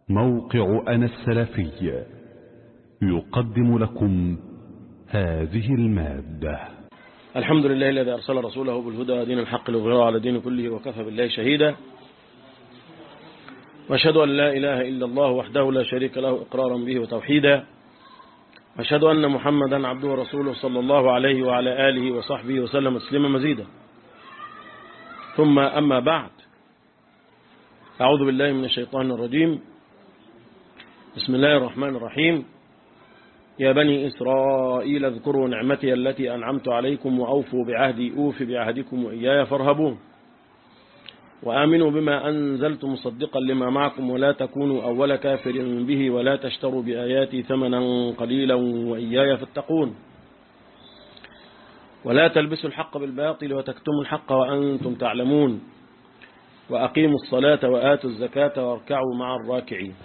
موقع أنا السلفي يقدم لكم هذه المادة الحمد لله الذي أرسل رسوله بالهدى ودين الحق ليظهره على دين كله وكفى بالله شهيدا وأشهد أن لا إله إلا الله وحده لا شريك له إقرارا به وتوحيدا وأشهد أن محمدا عبده ورسوله صلى الله عليه وعلى آله وصحبه وسلم تسليما مزيدا ثم أما بعد أعوذ بالله من الشيطان الرجيم بسم الله الرحمن الرحيم يا بني إسرائيل اذكروا نعمتي التي أنعمت عليكم وأوفوا بعهدي أوف بعهدكم وإياي فارهبون وآمنوا بما أنزلت مصدقا لما معكم ولا تكونوا أول كافر به ولا تشتروا بآياتي ثمنا قليلا وإياي فاتقون ولا تلبسوا الحق بالباطل وتكتموا الحق وأنتم تعلمون وأقيموا الصلاة وآتوا الزكاة واركعوا مع الراكعين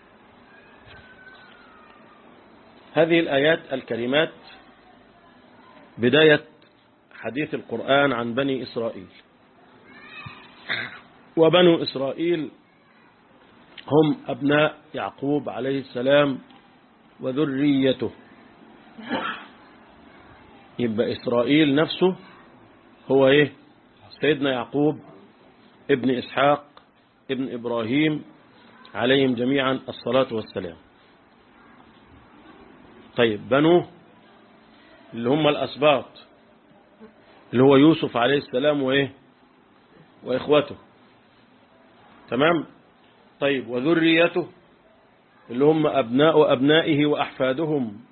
هذه الآيات الكريمات بداية حديث القرآن عن بني إسرائيل وبنو إسرائيل هم أبناء يعقوب عليه السلام وذريته يبقى إسرائيل نفسه هو إيه سيدنا يعقوب ابن إسحاق ابن إبراهيم عليهم جميعا الصلاة والسلام طيب بنو اللي هم الأسباط اللي هو يوسف عليه السلام وإيه وإخوته تمام طيب وذريته اللي هم أبناء أبنائه وأحفادهم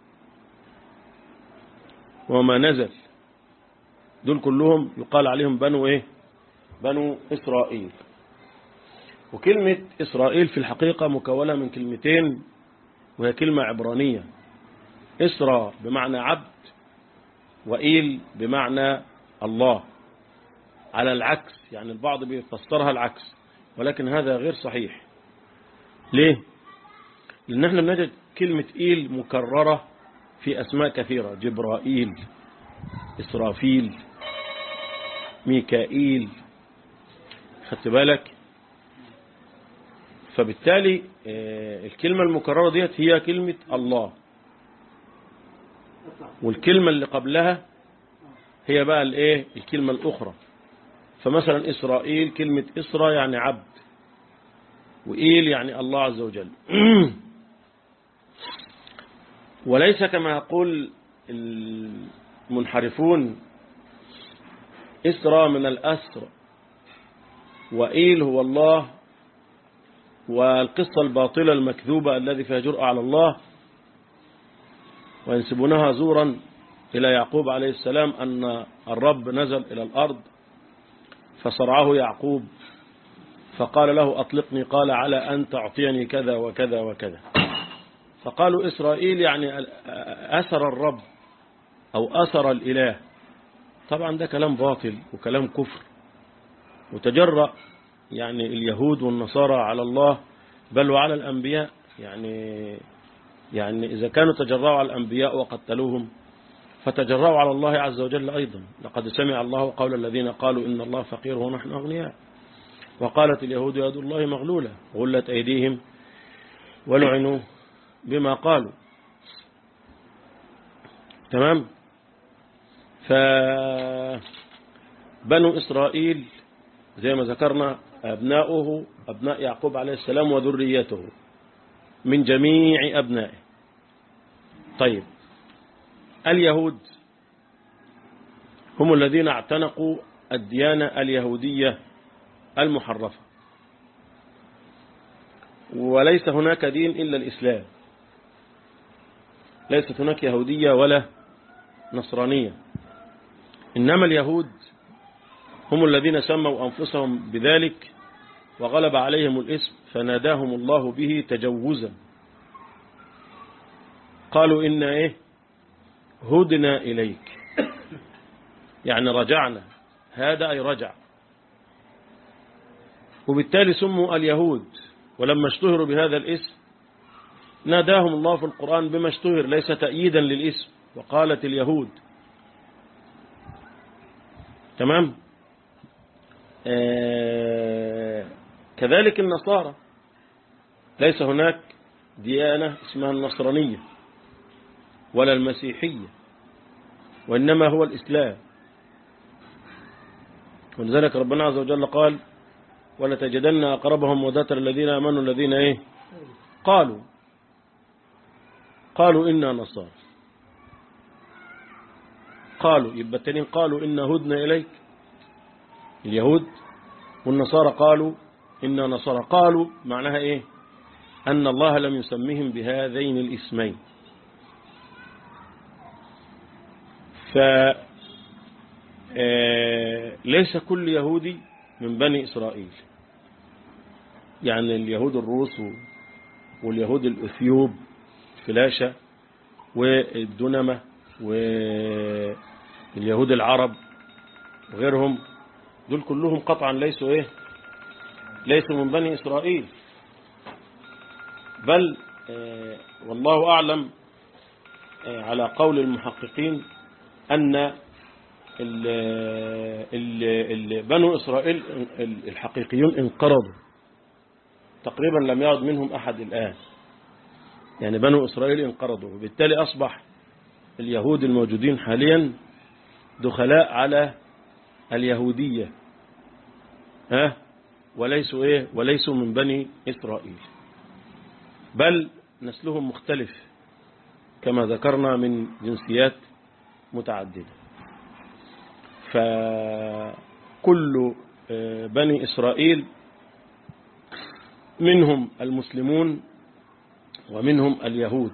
وما نزل دول كلهم يقال عليهم بنو إيه بنو إسرائيل وكلمة إسرائيل في الحقيقة مكونة من كلمتين وهي كلمة عبرانية إسرى بمعنى عبد وإيل بمعنى الله على العكس يعني البعض بيفسرها العكس ولكن هذا غير صحيح ليه لأن احنا بنجد كلمة إيل مكررة في أسماء كثيرة جبرائيل إسرافيل ميكائيل خدت بالك فبالتالي الكلمة المكررة ديت هي كلمة الله والكلمة اللي قبلها هي بقى الايه الكلمة الأخرى فمثلا إسرائيل كلمة إسرى يعني عبد وإيل يعني الله عز وجل وليس كما يقول المنحرفون إسرى من الأسر وإيل هو الله والقصة الباطلة المكذوبة الذي فيها جرأة على الله وينسبونها زورا إلى يعقوب عليه السلام أن الرب نزل إلى الأرض فصرعه يعقوب فقال له أطلقني قال على أن تعطيني كذا وكذا وكذا فقالوا إسرائيل يعني أسر الرب أو أسر الإله طبعا ده كلام باطل وكلام كفر وتجرأ يعني اليهود والنصارى على الله بل وعلى الأنبياء يعني يعني إذا كانوا تجرأوا على الأنبياء وقتلوهم فتجرأوا على الله عز وجل أيضا لقد سمع الله قول الذين قالوا إن الله فقير ونحن أغنياء وقالت اليهود يد الله مغلولة غلت أيديهم ولعنوا بما قالوا تمام فبنو إسرائيل زي ما ذكرنا أبناؤه أبناء يعقوب عليه السلام وذريته من جميع أبنائه طيب اليهود هم الذين اعتنقوا الديانة اليهودية المحرفة وليس هناك دين إلا الإسلام ليست هناك يهودية ولا نصرانية إنما اليهود هم الذين سموا أنفسهم بذلك وغلب عليهم الاسم فناداهم الله به تجوزا قالوا إن إيه هدنا إليك يعني رجعنا هذا أي رجع وبالتالي سموا اليهود ولما اشتهروا بهذا الاسم ناداهم الله في القرآن بما اشتهر ليس تأييدا للاسم وقالت اليهود تمام آه كذلك النصارى ليس هناك ديانة اسمها النصرانية ولا المسيحية وإنما هو الإسلام ولذلك ربنا عز وجل قال ولتجدن أقربهم ودة الذين آمنوا الذين إيه قالوا قالوا إنا نصارى قالوا يبقى التانيين قالوا إنا هدنا إليك اليهود والنصارى قالوا إنا نصارى قالوا معناها إيه أن الله لم يسمهم بهذين الاسمين ف ليس كل يهودي من بني إسرائيل يعني اليهود الروس واليهود الأثيوب فلاشة والدنمة واليهود العرب وغيرهم دول كلهم قطعا ليسوا ايه ليسوا من بني إسرائيل بل آه والله أعلم آه على قول المحققين أن ال ال ال بنو إسرائيل الحقيقيون انقرضوا تقريبا لم يعد منهم أحد الآن يعني بنو إسرائيل انقرضوا وبالتالي أصبح اليهود الموجودين حاليا دخلاء على اليهودية ها وليسوا إيه وليسوا من بني إسرائيل بل نسلهم مختلف كما ذكرنا من جنسيات متعددة فكل بني إسرائيل منهم المسلمون ومنهم اليهود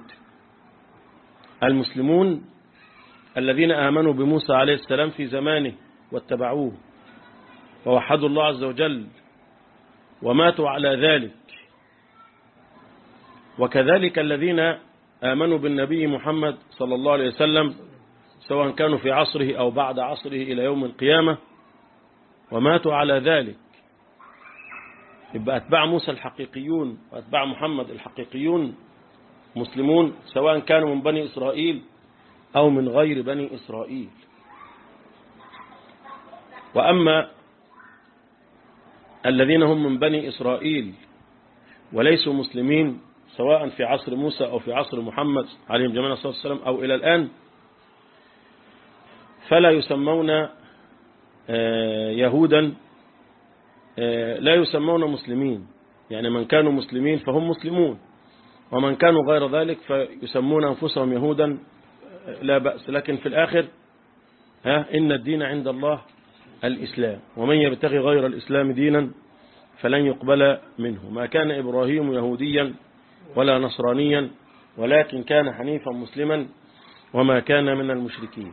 المسلمون الذين آمنوا بموسى عليه السلام في زمانه واتبعوه ووحدوا الله عز وجل وماتوا على ذلك وكذلك الذين آمنوا بالنبي محمد صلى الله عليه وسلم سواء كانوا في عصره أو بعد عصره إلى يوم القيامة وماتوا على ذلك يبقى أتباع موسى الحقيقيون وأتباع محمد الحقيقيون مسلمون سواء كانوا من بني إسرائيل أو من غير بني إسرائيل وأما الذين هم من بني إسرائيل وليسوا مسلمين سواء في عصر موسى أو في عصر محمد عليهم جميعا الصلاة والسلام أو إلى الآن فلا يسمون يهودا لا يسمون مسلمين يعني من كانوا مسلمين فهم مسلمون ومن كانوا غير ذلك فيسمون أنفسهم يهودا لا بأس لكن في الآخر ها إن الدين عند الله الإسلام ومن يبتغي غير الإسلام دينا فلن يقبل منه ما كان إبراهيم يهوديا ولا نصرانيا ولكن كان حنيفا مسلما وما كان من المشركين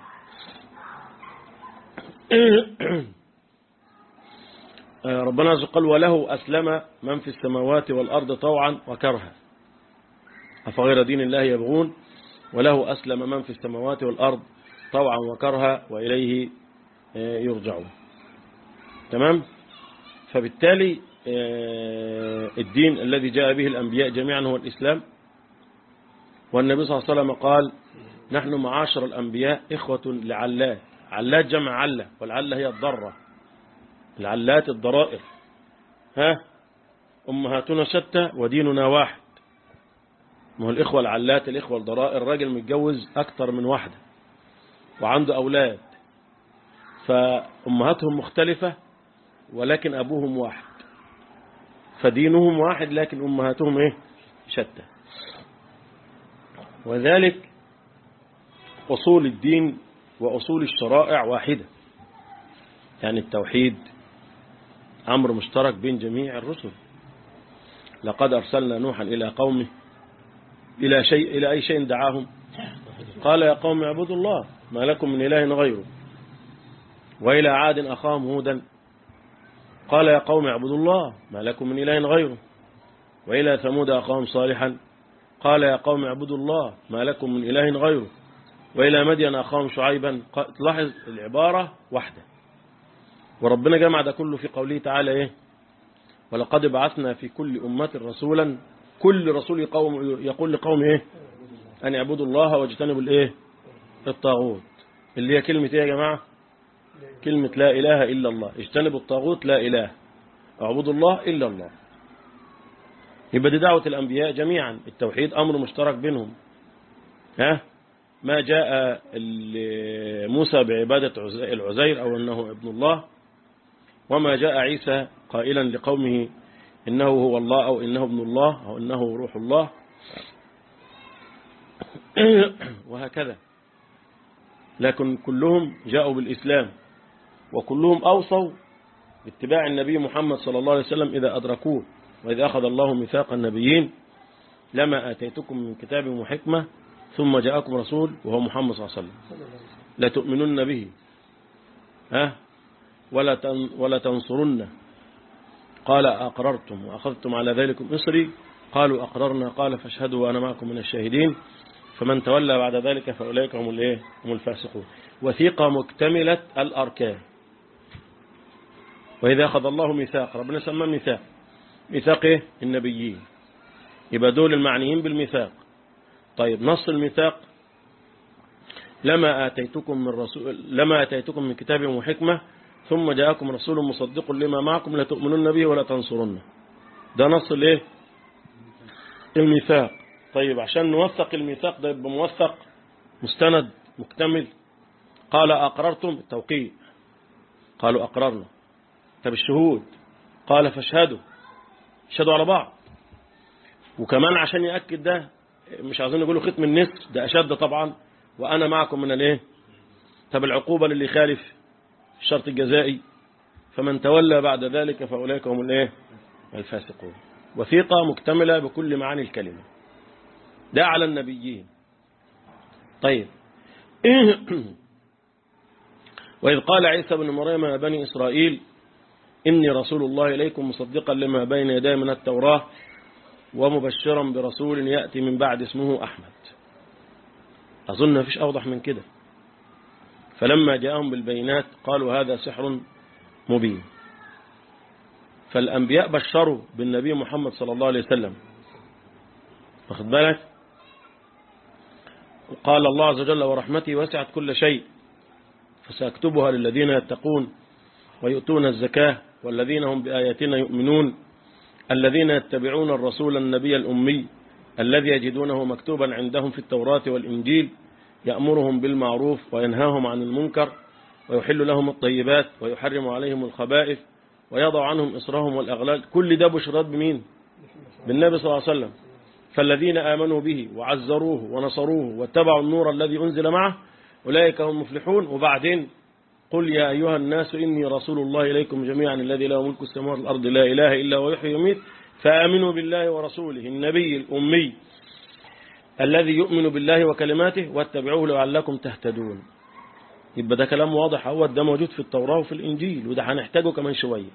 ربنا عز وجل وله أسلم من في السماوات والأرض طوعا وكرها أفغير دين الله يبغون وله أسلم من في السماوات والأرض طوعا وكرها وإليه يرجعون تمام فبالتالي الدين الذي جاء به الأنبياء جميعا هو الإسلام والنبي صلى الله عليه وسلم قال نحن معاشر الأنبياء إخوة لعلات علات جمع علة والعلة هي الضرة العلات الضرائر ها أمهاتنا شتى وديننا واحد ما هو الإخوة العلات الإخوة الضرائر الراجل متجوز أكتر من واحدة وعنده أولاد فأمهاتهم مختلفة ولكن أبوهم واحد فدينهم واحد لكن أمهاتهم إيه شتى وذلك أصول الدين وأصول الشرائع واحدة يعني التوحيد أمر مشترك بين جميع الرسل لقد أرسلنا نوحا إلى قومه إلى شيء إلى أي شيء دعاهم قال يا قوم اعبدوا الله ما لكم من إله غيره وإلى عاد أخاهم هودا قال يا قوم اعبدوا الله ما لكم من إله غيره وإلى ثمود أخاهم صالحا قال يا قوم اعبدوا الله ما لكم من إله غيره وإلى مدين أخاهم شعيبا تلاحظ العبارة واحدة وربنا جمع ده كله في قوله تعالى إيه ولقد بعثنا في كل أمة رسولا كل رسول يقوم يقول لقوم إيه أن يعبدوا الله واجتنبوا الإيه الطاغوت اللي هي كلمة إيه يا جماعة كلمة لا إله إلا الله اجتنبوا الطاغوت لا إله اعبدوا الله إلا الله يبقى دي دعوة الأنبياء جميعا التوحيد أمر مشترك بينهم ها ما جاء موسى بعبادة العزير أو أنه ابن الله وما جاء عيسى قائلا لقومه إنه هو الله أو إنه ابن الله أو إنه روح الله وهكذا لكن كلهم جاءوا بالإسلام وكلهم أوصوا باتباع النبي محمد صلى الله عليه وسلم إذا أدركوه وإذا أخذ الله ميثاق النبيين لما آتيتكم من كتاب وحكمة ثم جاءكم رسول وهو محمد صلى الله عليه وسلم لا تؤمنن به ها ولا ولا تنصرن قال أقررتم وأخذتم على ذلكم إصري قالوا أقررنا قال فاشهدوا وأنا معكم من الشاهدين فمن تولى بعد ذلك فأولئك هم الايه هم الفاسقون وثيقة مكتملة الأركان وإذا أخذ الله ميثاق ربنا سمى ميثاق ميثاق إيه؟ النبيين يبقى دول المعنيين بالميثاق طيب نص الميثاق لما آتيتكم من رسول لما آتيتكم من كتاب وحكمة ثم جاءكم رسول مصدق لما معكم لا تؤمنون به ولا تنصرونه ده نص الايه الميثاق طيب عشان نوثق الميثاق ده يبقى موثق مستند مكتمل قال أقررتم التوقيع قالوا أقررنا طب الشهود قال فاشهدوا اشهدوا على بعض وكمان عشان يأكد ده مش عايزين يقولوا ختم النسر ده أشد طبعا وأنا معكم من الايه طب العقوبة للي خالف الشرط الجزائي فمن تولى بعد ذلك فأولئك هم الايه الفاسقون وثيقة مكتملة بكل معاني الكلمة ده على النبيين طيب وإذ قال عيسى بن مريم يا بني إسرائيل إني رسول الله إليكم مصدقا لما بين يدي من التوراة ومبشرا برسول يأتي من بعد اسمه أحمد أظن ما فيش أوضح من كده فلما جاءهم بالبينات قالوا هذا سحر مبين فالأنبياء بشروا بالنبي محمد صلى الله عليه وسلم واخد بالك قال الله عز وجل ورحمتي وسعت كل شيء فسأكتبها للذين يتقون ويؤتون الزكاة والذين هم بآياتنا يؤمنون الذين يتبعون الرسول النبي الأمي الذي يجدونه مكتوبا عندهم في التوراة والإنجيل يأمرهم بالمعروف وينهاهم عن المنكر ويحل لهم الطيبات ويحرم عليهم الخبائث ويضع عنهم إصرهم والأغلال كل ده بشرات بمين بالنبي صلى الله عليه وسلم فالذين آمنوا به وعزروه ونصروه واتبعوا النور الذي أنزل معه أولئك هم مفلحون وبعدين قل يا أيها الناس إني رسول الله إليكم جميعا الذي له ملك السماوات والأرض لا إله إلا هو يحيي ويميت فآمنوا بالله ورسوله النبي الأمي الذي يؤمن بالله وكلماته واتبعوه لعلكم تهتدون يبقى ده كلام واضح هو ده موجود في التوراة وفي الإنجيل وده هنحتاجه كمان شوية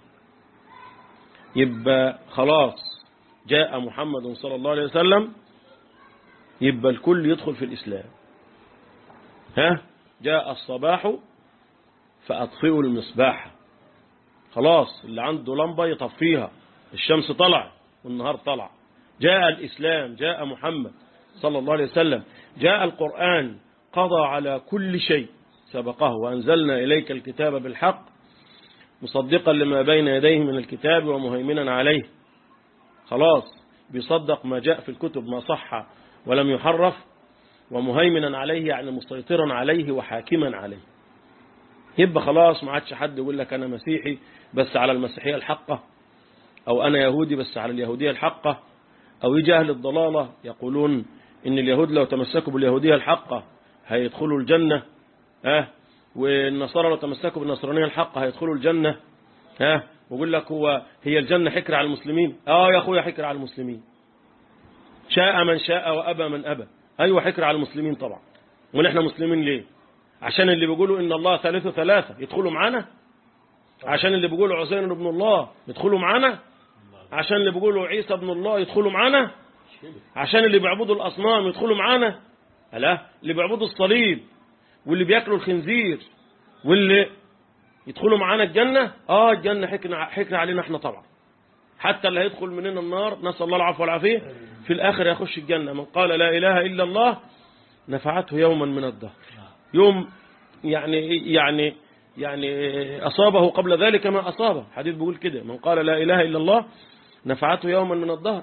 يبقى خلاص جاء محمد صلى الله عليه وسلم يبقى الكل يدخل في الإسلام ها جاء الصباح فأطفئوا المصباح خلاص اللي عنده لمبة يطفيها الشمس طلع والنهار طلع جاء الإسلام جاء محمد صلى الله عليه وسلم جاء القرآن قضى على كل شيء سبقه وأنزلنا إليك الكتاب بالحق مصدقا لما بين يديه من الكتاب ومهيمنا عليه خلاص بيصدق ما جاء في الكتب ما صح ولم يحرف ومهيمنا عليه يعني مسيطرا عليه وحاكما عليه يبقى خلاص ما عادش حد يقول لك أنا مسيحي بس على المسيحية الحقة أو أنا يهودي بس على اليهودية الحقة أو يجي أهل الضلالة يقولون إن اليهود لو تمسكوا باليهودية الحقة هيدخلوا الجنة ها والنصارى لو تمسكوا بالنصرانية الحقة هيدخلوا الجنة ها ويقول لك هو هي الجنة حكر على المسلمين اه يا اخويا حكر على المسلمين شاء من شاء وأبى من أبى أيوة حكر على المسلمين طبعا ونحن مسلمين ليه عشان اللي بيقولوا إن الله ثالث ثلاثة يدخلوا معانا عشان اللي بيقولوا عزير ابن الله يدخلوا معانا عشان اللي بيقولوا عيسى ابن الله يدخلوا معانا عشان اللي بيعبدوا الأصنام يدخلوا معانا لا اللي بيعبدوا الصليب واللي بياكلوا الخنزير واللي يدخلوا معانا الجنة اه الجنة حكنا, حكنا علينا احنا طبعا حتى اللي هيدخل مننا النار نسأل الله العفو والعافية في الآخر يخش الجنة من قال لا إله إلا الله نفعته يوما من الدهر يوم يعني يعني يعني أصابه قبل ذلك ما أصابه حديث بيقول كده من قال لا إله إلا الله نفعته يوما من الدهر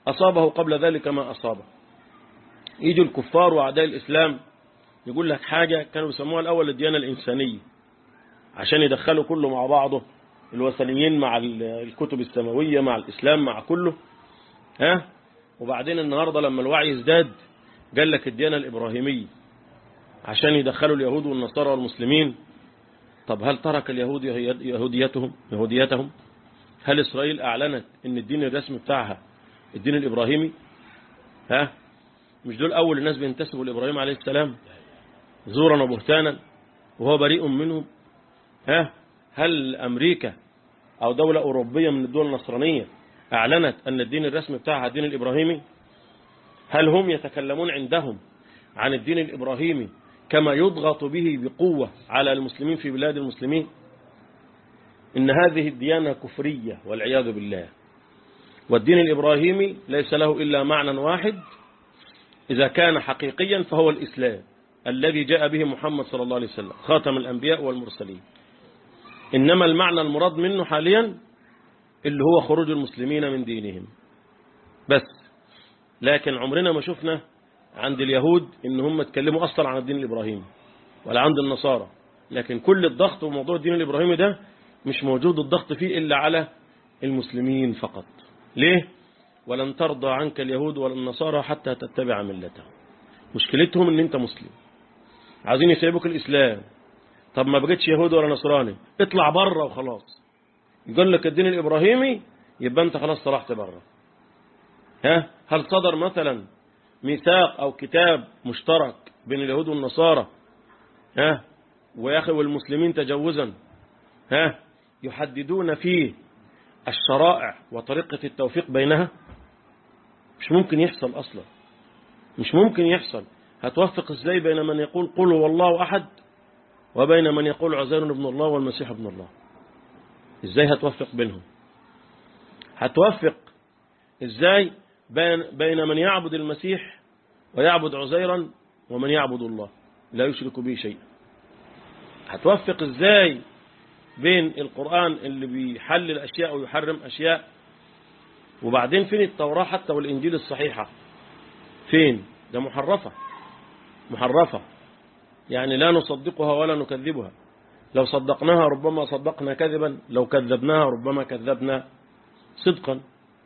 أصابه قبل ذلك ما أصابه يجوا الكفار وأعداء الإسلام يقول لك حاجة كانوا يسموها الأول الديانة الإنسانية عشان يدخلوا كله مع بعضه الوثنيين مع الكتب السماوية مع الإسلام مع كله ها وبعدين النهاردة لما الوعي ازداد قال لك الديانة الإبراهيمية عشان يدخلوا اليهود والنصارى والمسلمين طب هل ترك اليهود يهوديتهم يهوديتهم هل إسرائيل أعلنت أن الدين الرسمي بتاعها الدين الإبراهيمي ها مش دول أول الناس بينتسبوا لإبراهيم عليه السلام زورا وبهتانا وهو بريء منهم ها هل أمريكا أو دولة أوروبية من الدول النصرانية أعلنت أن الدين الرسمي بتاعها الدين الإبراهيمي هل هم يتكلمون عندهم عن الدين الإبراهيمي كما يضغط به بقوة على المسلمين في بلاد المسلمين إن هذه الديانة كفرية والعياذ بالله والدين الإبراهيمي ليس له إلا معنى واحد إذا كان حقيقيا فهو الإسلام الذي جاء به محمد صلى الله عليه وسلم خاتم الأنبياء والمرسلين إنما المعنى المراد منه حاليا اللي هو خروج المسلمين من دينهم بس لكن عمرنا ما شفنا عند اليهود إن هم اتكلموا أصلا عن الدين الإبراهيمي ولا عند النصارى لكن كل الضغط وموضوع الدين الإبراهيمي ده مش موجود الضغط فيه إلا على المسلمين فقط ليه؟ ولن ترضى عنك اليهود ولا النصارى حتى تتبع ملتهم مشكلتهم ان انت مسلم عايزين يسيبوك الاسلام طب ما بقتش يهود ولا نصراني اطلع بره وخلاص يقول لك الدين الابراهيمي يبقى انت خلاص طلعت بره ها هل صدر مثلا ميثاق او كتاب مشترك بين اليهود والنصارى ها ويا اخي والمسلمين تجوزا ها يحددون فيه الشرائع وطريقة التوفيق بينها مش ممكن يحصل أصلا مش ممكن يحصل هتوفق ازاي بين من يقول قل هو الله أحد وبين من يقول عزير ابن الله والمسيح ابن الله ازاي هتوفق بينهم هتوفق ازاي بين, بين من يعبد المسيح ويعبد عزيرا ومن يعبد الله لا يشرك به شيئا هتوفق ازاي بين القرآن اللي بيحلل أشياء ويحرم أشياء وبعدين فين التوراة حتى والإنجيل الصحيحة فين ده محرفة محرفة يعني لا نصدقها ولا نكذبها لو صدقناها ربما صدقنا كذبا لو كذبناها ربما كذبنا صدقا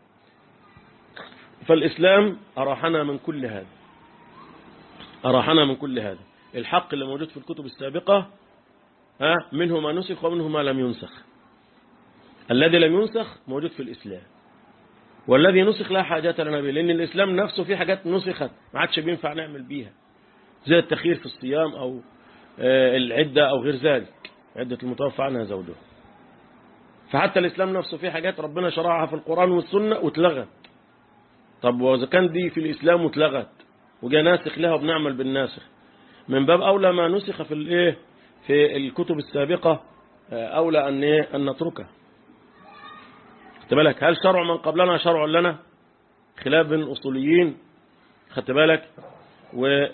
فالإسلام أراحنا من كل هذا أراحنا من كل هذا الحق اللي موجود في الكتب السابقة ها منه ما نسخ ومنه ما لم ينسخ الذي لم ينسخ موجود في الإسلام والذي نسخ لا حاجة لنا به لأن الإسلام نفسه في حاجات نسخت ما عادش بينفع نعمل بيها زي التخيير في الصيام أو العدة أو غير ذلك عدة المتوفى عنها زوجها فحتى الإسلام نفسه في حاجات ربنا شرعها في القرآن والسنة واتلغت طب وإذا كان دي في الإسلام واتلغت وجاء ناسخ لها وبنعمل بالناسخ من باب أولى ما نسخ في الإيه في الكتب السابقة أولى أن إيه أن نتركه خدت بالك هل شرع من قبلنا شرع لنا خلاف بين الأصوليين خدت بالك و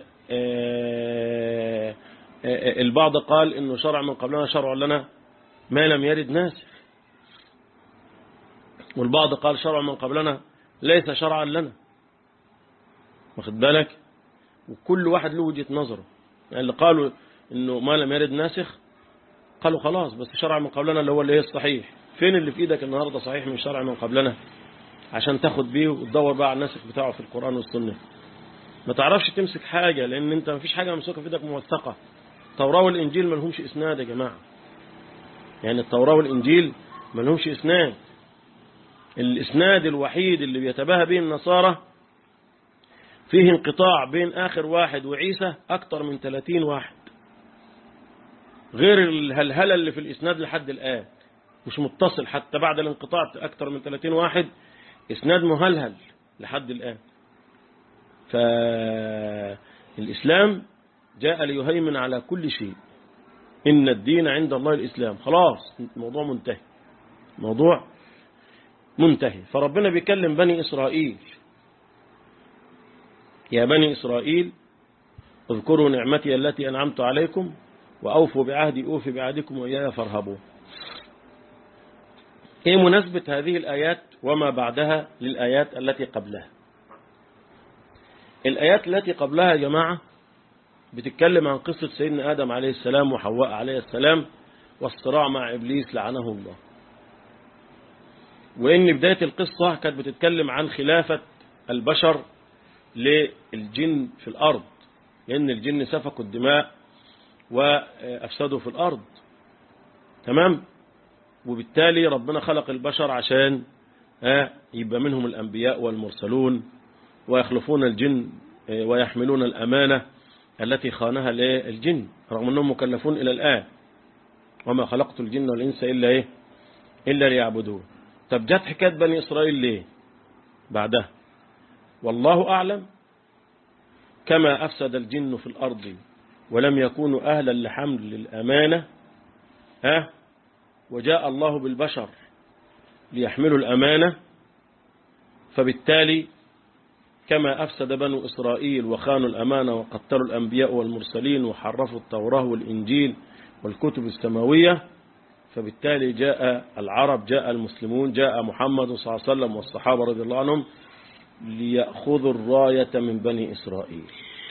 البعض قال انه شرع من قبلنا شرع لنا ما لم يرد ناسخ والبعض قال شرع من قبلنا ليس شرعا لنا واخد بالك وكل واحد له وجهة نظره يعني اللي قالوا انه ما لم يرد ناسخ قالوا خلاص بس شرع من قبلنا اللي هو اللي هي الصحيح فين اللي في ايدك النهاردة صحيح من شرع من قبلنا عشان تاخد بيه وتدور بقى على الناسخ بتاعه في القرآن والسنة ما تعرفش تمسك حاجة لان انت ما فيش حاجة ممسوكة في ايدك موثقة التوراة والانجيل ما لهمش اسناد يا جماعة يعني التوراة والانجيل ما لهمش اسناد الاسناد الوحيد اللي بيتباهى به النصارى فيه انقطاع بين آخر واحد وعيسى أكتر من 30 واحد غير الهلهلة اللي في الإسناد لحد الآن مش متصل حتى بعد الانقطاع أكتر من 30 واحد إسناد مهلهل لحد الآن فالإسلام جاء ليهيمن على كل شيء إن الدين عند الله الإسلام خلاص الموضوع منتهي موضوع منتهي فربنا بيكلم بني إسرائيل يا بني إسرائيل اذكروا نعمتي التي أنعمت عليكم وأوفوا بعهدي أوفي بعهدكم وإياي فارهبون إيه مناسبة هذه الآيات وما بعدها للآيات التي قبلها الآيات التي قبلها يا جماعة بتتكلم عن قصة سيدنا آدم عليه السلام وحواء عليه السلام والصراع مع إبليس لعنه الله وإن بداية القصة كانت بتتكلم عن خلافة البشر للجن في الأرض لأن الجن سفكوا الدماء وأفسدوا في الأرض تمام وبالتالي ربنا خلق البشر عشان يبقى منهم الأنبياء والمرسلون ويخلفون الجن ويحملون الأمانة التي خانها الجن رغم أنهم مكلفون إلى الآن وما خلقت الجن والإنس إلا إيه إلا ليعبدون طب جت حكاية بني إسرائيل ليه بعدها والله أعلم كما أفسد الجن في الأرض ولم يكونوا أهلا لحمل الأمانة ها وجاء الله بالبشر ليحملوا الأمانة فبالتالي كما أفسد بنو إسرائيل وخانوا الأمانة وقتلوا الأنبياء والمرسلين وحرفوا التوراة والإنجيل والكتب السماوية فبالتالي جاء العرب جاء المسلمون جاء محمد صلى الله عليه وسلم والصحابة رضي الله عنهم ليأخذوا الراية من بني إسرائيل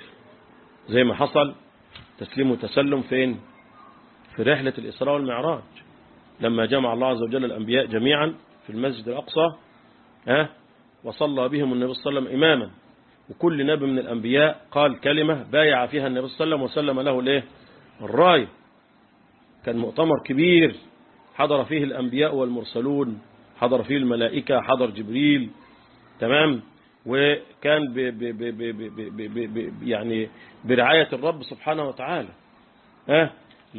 زي ما حصل تسليم وتسلم فين في رحلة الإسراء والمعراج لما جمع الله عز وجل الأنبياء جميعا في المسجد الأقصى ها وصلى بهم النبي صلى الله عليه وسلم إماما وكل نبي من الأنبياء قال كلمة بايع فيها النبي صلى الله عليه وسلم وسلم له الايه الراية كان مؤتمر كبير حضر فيه الأنبياء والمرسلون حضر فيه الملائكة حضر جبريل تمام وكان ب ب ب ب ب ب ب ب يعني برعاية الرب سبحانه وتعالى ها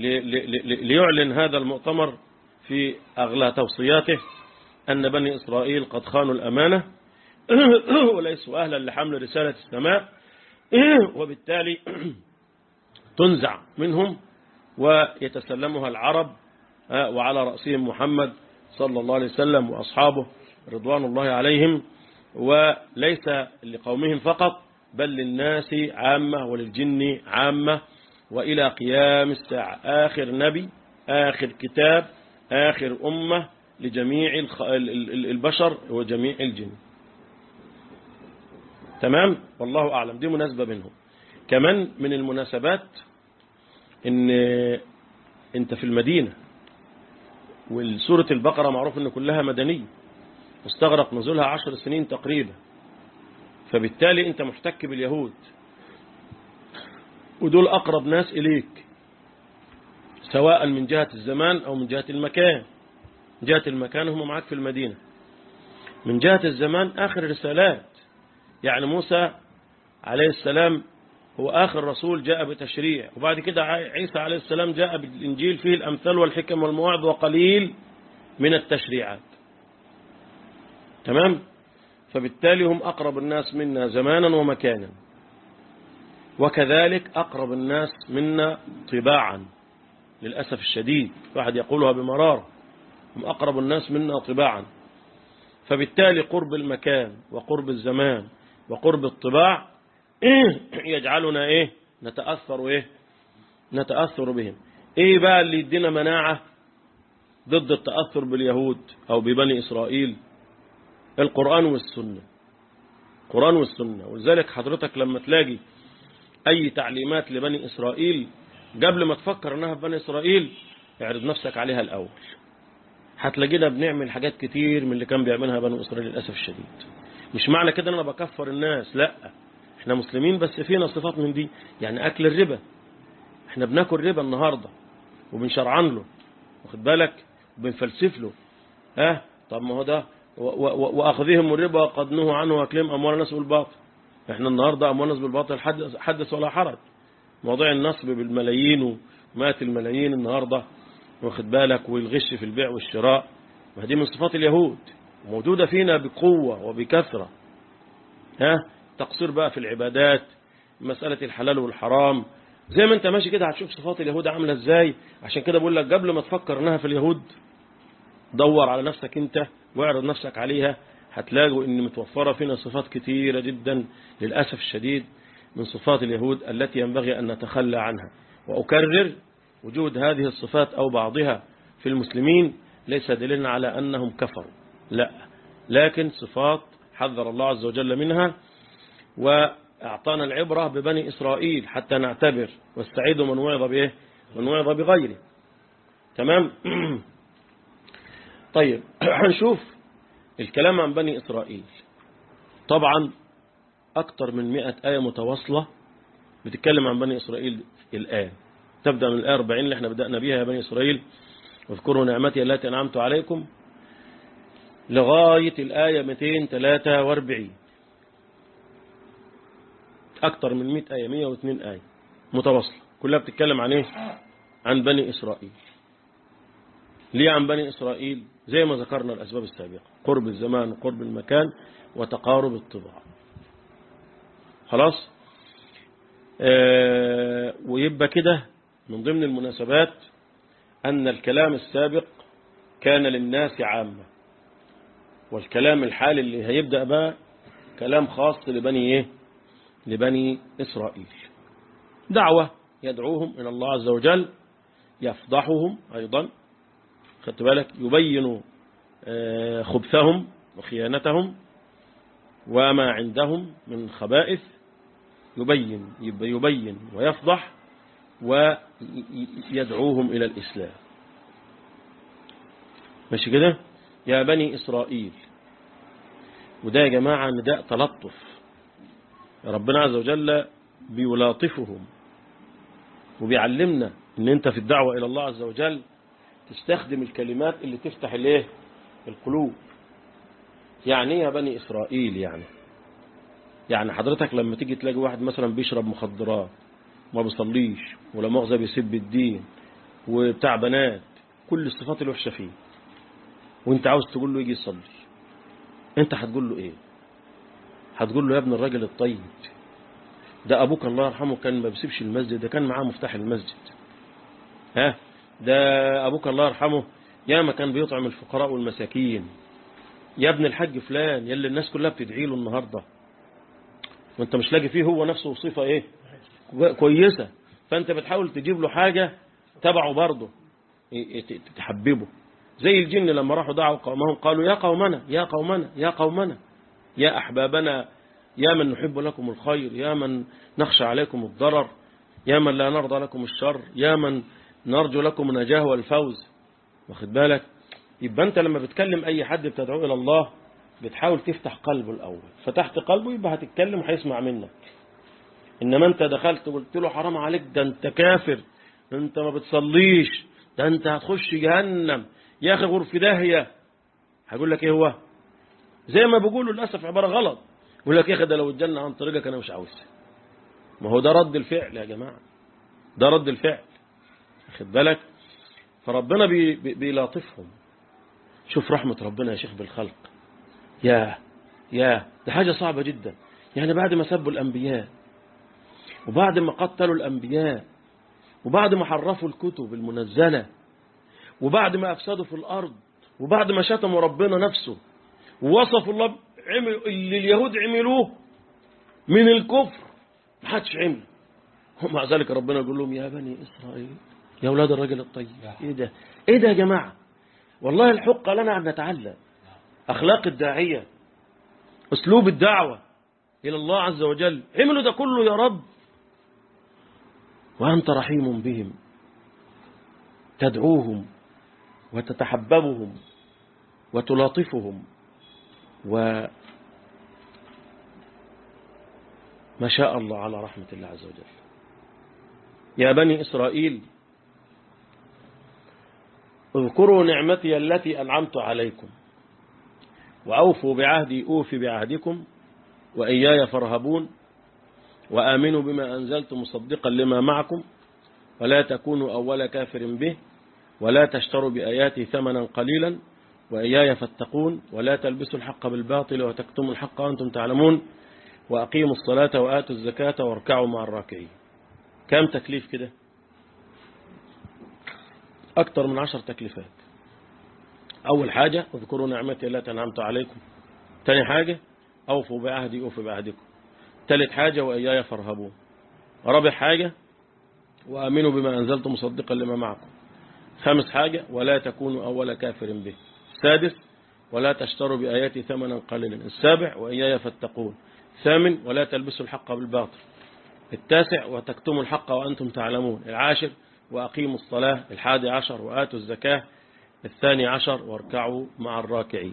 ليعلن هذا المؤتمر في أغلى توصياته أن بني إسرائيل قد خانوا الأمانة وليسوا أهلا لحمل رسالة السماء وبالتالي تنزع منهم ويتسلمها العرب وعلى رأسهم محمد صلى الله عليه وسلم وأصحابه رضوان الله عليهم وليس لقومهم فقط بل للناس عامة وللجن عامة وإلى قيام الساعة آخر نبي آخر كتاب آخر أمة لجميع البشر وجميع الجن تمام والله أعلم دي مناسبة منهم كمان من المناسبات ان انت في المدينة والسورة البقرة معروف ان كلها مدنية واستغرق نزولها عشر سنين تقريبا فبالتالي انت محتك باليهود ودول اقرب ناس اليك سواء من جهة الزمان او من جهة المكان من جهة المكان هم معاك في المدينة من جهة الزمان اخر الرسالات يعني موسى عليه السلام هو آخر رسول جاء بتشريع وبعد كده عيسى عليه السلام جاء بالإنجيل فيه الأمثال والحكم والمواعظ وقليل من التشريعات تمام فبالتالي هم أقرب الناس منا زمانا ومكانا وكذلك أقرب الناس منا طباعا للأسف الشديد واحد يقولها بمرارة هم أقرب الناس منا طباعا فبالتالي قرب المكان وقرب الزمان وقرب الطباع يجعلنا ايه نتأثر ايه نتأثر بهم ايه بقى اللي يدينا مناعة ضد التأثر باليهود او ببني اسرائيل القرآن والسنة القرآن والسنة ولذلك حضرتك لما تلاقي اي تعليمات لبني اسرائيل قبل ما تفكر انها في بني اسرائيل اعرض نفسك عليها الاول هتلاقينا بنعمل حاجات كتير من اللي كان بيعملها بني اسرائيل للاسف الشديد مش معنى كده ان انا بكفر الناس لا احنا مسلمين بس فينا صفات من دي يعني اكل الربا احنا بناكل ربا النهاردة وبنشرعن له واخد بالك وبنفلسف له ها طب ما هو ده واخذهم الربا قد نهوا عنه واكلهم اموال الناس بالباطل احنا النهاردة اموال الناس بالباطل حدث, حدث ولا حرج موضوع النصب بالملايين ومات الملايين النهاردة واخد بالك والغش في البيع والشراء ما دي من صفات اليهود موجودة فينا بقوة وبكثرة ها تقصير بقى في العبادات مسألة الحلال والحرام زي ما انت ماشي كده هتشوف صفات اليهود عاملة ازاي عشان كده بقول لك قبل ما تفكر انها في اليهود دور على نفسك انت واعرض نفسك عليها هتلاقوا ان متوفرة فينا صفات كتيرة جدا للأسف الشديد من صفات اليهود التي ينبغي أن نتخلى عنها وأكرر وجود هذه الصفات أو بعضها في المسلمين ليس دليلا على أنهم كفروا لا لكن صفات حذر الله عز وجل منها أعطانا العبرة ببني إسرائيل حتى نعتبر والسعيد من وعظ بإيه من وعظ بغيره تمام طيب هنشوف الكلام عن بني إسرائيل طبعا أكثر من مئة آية متواصلة بتتكلم عن بني إسرائيل الآن تبدأ من الآية 40 اللي احنا بدأنا بيها يا بني إسرائيل واذكروا نعمتي التي أنعمت عليكم لغاية الآية 243 أكثر من 100 آية 102 آية متواصلة كلها بتتكلم عن إيه عن بني إسرائيل ليه عن بني إسرائيل زي ما ذكرنا الأسباب السابقة قرب الزمان وقرب المكان وتقارب الطباع خلاص آه ويبقى كده من ضمن المناسبات أن الكلام السابق كان للناس عامة والكلام الحالي اللي هيبدأ بقى كلام خاص لبني إيه لبني إسرائيل دعوة يدعوهم إلى الله عز وجل يفضحهم أيضا خدت بالك يبين خبثهم وخيانتهم وما عندهم من خبائث يبين يبين ويفضح ويدعوهم إلى الإسلام ماشي كده يا بني إسرائيل وده يا جماعة نداء تلطف ربنا عز وجل بيلاطفهم وبيعلمنا ان انت في الدعوة الى الله عز وجل تستخدم الكلمات اللي تفتح الايه القلوب يعني ايه يا بني اسرائيل يعني يعني حضرتك لما تيجي تلاقي واحد مثلا بيشرب مخدرات ما بيصليش ولا مؤاخذه بيسب الدين وبتاع بنات كل الصفات الوحشه فيه وانت عاوز تقول له يجي يصلي انت هتقول له ايه هتقول له يا ابن الراجل الطيب ده ابوك الله يرحمه كان ما بيسيبش المسجد ده كان معاه مفتاح المسجد ها ده ابوك الله يرحمه يا ما كان بيطعم الفقراء والمساكين يا ابن الحاج فلان يلي الناس كلها بتدعي له النهارده وانت مش لاقي فيه هو نفسه صفه ايه كويسه فانت بتحاول تجيب له حاجه تبعه برضه تحببه زي الجن لما راحوا دعوا قومهم قالوا يا قومنا يا قومنا يا قومنا يا أحبابنا يا من نحب لكم الخير يا من نخشى عليكم الضرر يا من لا نرضى لكم الشر يا من نرجو لكم النجاة والفوز واخد بالك يبقى أنت لما بتكلم أي حد بتدعوه إلى الله بتحاول تفتح قلبه الأول فتحت قلبه يبقى هتتكلم وهيسمع منك إنما أنت دخلت وقلت له حرام عليك ده أنت كافر أنت ما بتصليش ده أنت هتخش جهنم يا أخي غرف داهية هقول لك إيه هو زي ما بيقولوا للأسف عبارة غلط يقول لك يا أخي ده لو الجنة عن طريقك أنا مش عاوزها ما هو ده رد الفعل يا جماعة ده رد الفعل خد بالك فربنا بي بي بيلاطفهم شوف رحمة ربنا يا شيخ بالخلق يا يا ده حاجة صعبة جدا يعني بعد ما سبوا الأنبياء وبعد ما قتلوا الأنبياء وبعد ما حرفوا الكتب المنزلة وبعد ما أفسدوا في الأرض وبعد ما شتموا ربنا نفسه ووصفوا الله عمل اللي اليهود عملوه من الكفر ما حدش عمل ومع ذلك ربنا يقول لهم يا بني إسرائيل يا أولاد الرجل الطيب إيه ده إيه ده يا جماعة والله الحق لنا أن نتعلم أخلاق الداعية أسلوب الدعوة إلى الله عز وجل عملوا ده كله يا رب وأنت رحيم بهم تدعوهم وتتحببهم وتلاطفهم و ما شاء الله على رحمة الله عز وجل يا بني إسرائيل اذكروا نعمتي التي أنعمت عليكم وأوفوا بعهدي أوفي بعهدكم وإياي فارهبون وآمنوا بما أنزلت مصدقا لما معكم ولا تكونوا أول كافر به ولا تشتروا بآياتي ثمنا قليلا وإياي فاتقون ولا تلبسوا الحق بالباطل وتكتموا الحق وأنتم تعلمون وأقيموا الصلاة وآتوا الزكاة واركعوا مع الراكعين كم تكليف كده أكثر من عشر تكليفات أول حاجة اذكروا نعمتي التي أنعمت عليكم ثاني حاجة أوفوا بعهدي أوفوا بعهدكم ثالث حاجة وإياي فارهبون رابع حاجة وآمنوا بما أنزلت مصدقا لما معكم خامس حاجة ولا تكونوا أول كافر به السادس ولا تشتروا بآياتي ثمنا قليلا السابع وإياي فاتقون الثامن ولا تلبسوا الحق بالباطل التاسع وتكتموا الحق وأنتم تعلمون العاشر وأقيموا الصلاة الحادي عشر وآتوا الزكاة الثاني عشر واركعوا مع الراكعين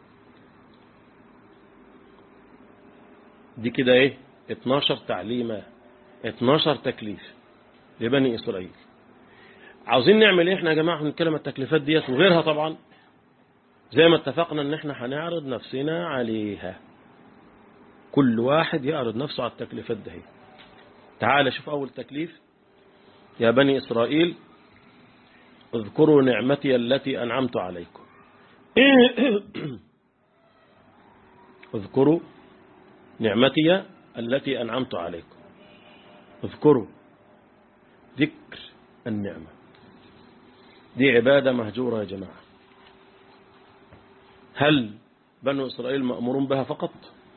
دي كده ايه 12 تعليمة 12 تكليف لبني إسرائيل عاوزين نعمل ايه احنا يا جماعة نتكلم التكليفات ديت وغيرها طبعا زي ما اتفقنا ان احنا هنعرض نفسنا عليها كل واحد يعرض نفسه على التكليفات ده تعال شوف اول تكليف يا بني إسرائيل اذكروا نعمتي التي أنعمت عليكم اذكروا نعمتي التي أنعمت عليكم اذكروا ذكر النعمة دي عبادة مهجورة يا جماعة هل بنو إسرائيل مأمورون بها فقط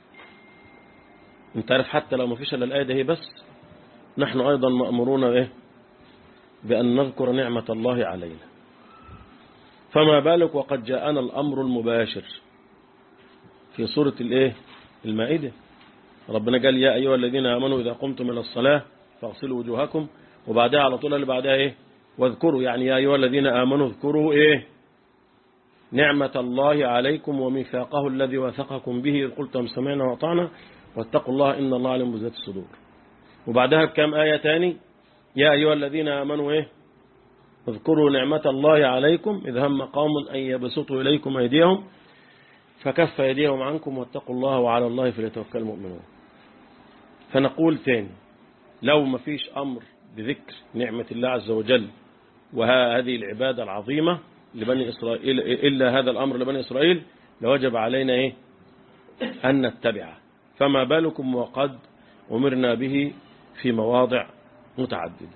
انت عارف حتى لو ما فيش الا الآية دي بس نحن أيضا مأمورون إيه بأن نذكر نعمة الله علينا فما بالك وقد جاءنا الأمر المباشر في سورة الإيه المائدة ربنا قال يا أيها الذين آمنوا إذا قمتم إلى الصلاة فاغسلوا وجوهكم وبعدها على طول اللي بعدها إيه واذكروا يعني يا أيها الذين آمنوا اذكروا إيه نعمة الله عليكم وميثاقه الذي وثقكم به إذ قلتم سمعنا وأطعنا واتقوا الله إن الله علم بذات الصدور وبعدها بكام آية تاني يا أيها الذين آمنوا إيه اذكروا نعمة الله عليكم إذ هم قوم أن يبسطوا إليكم أيديهم فكف أيديهم عنكم واتقوا الله وعلى الله فليتوكل المؤمنون فنقول تاني لو ما فيش أمر بذكر نعمة الله عز وجل وهذه العبادة العظيمة لبني إسرائيل إلا هذا الأمر لبني إسرائيل لوجب علينا إيه أن نتبعه فما بالكم وقد أمرنا به في مواضع متعددة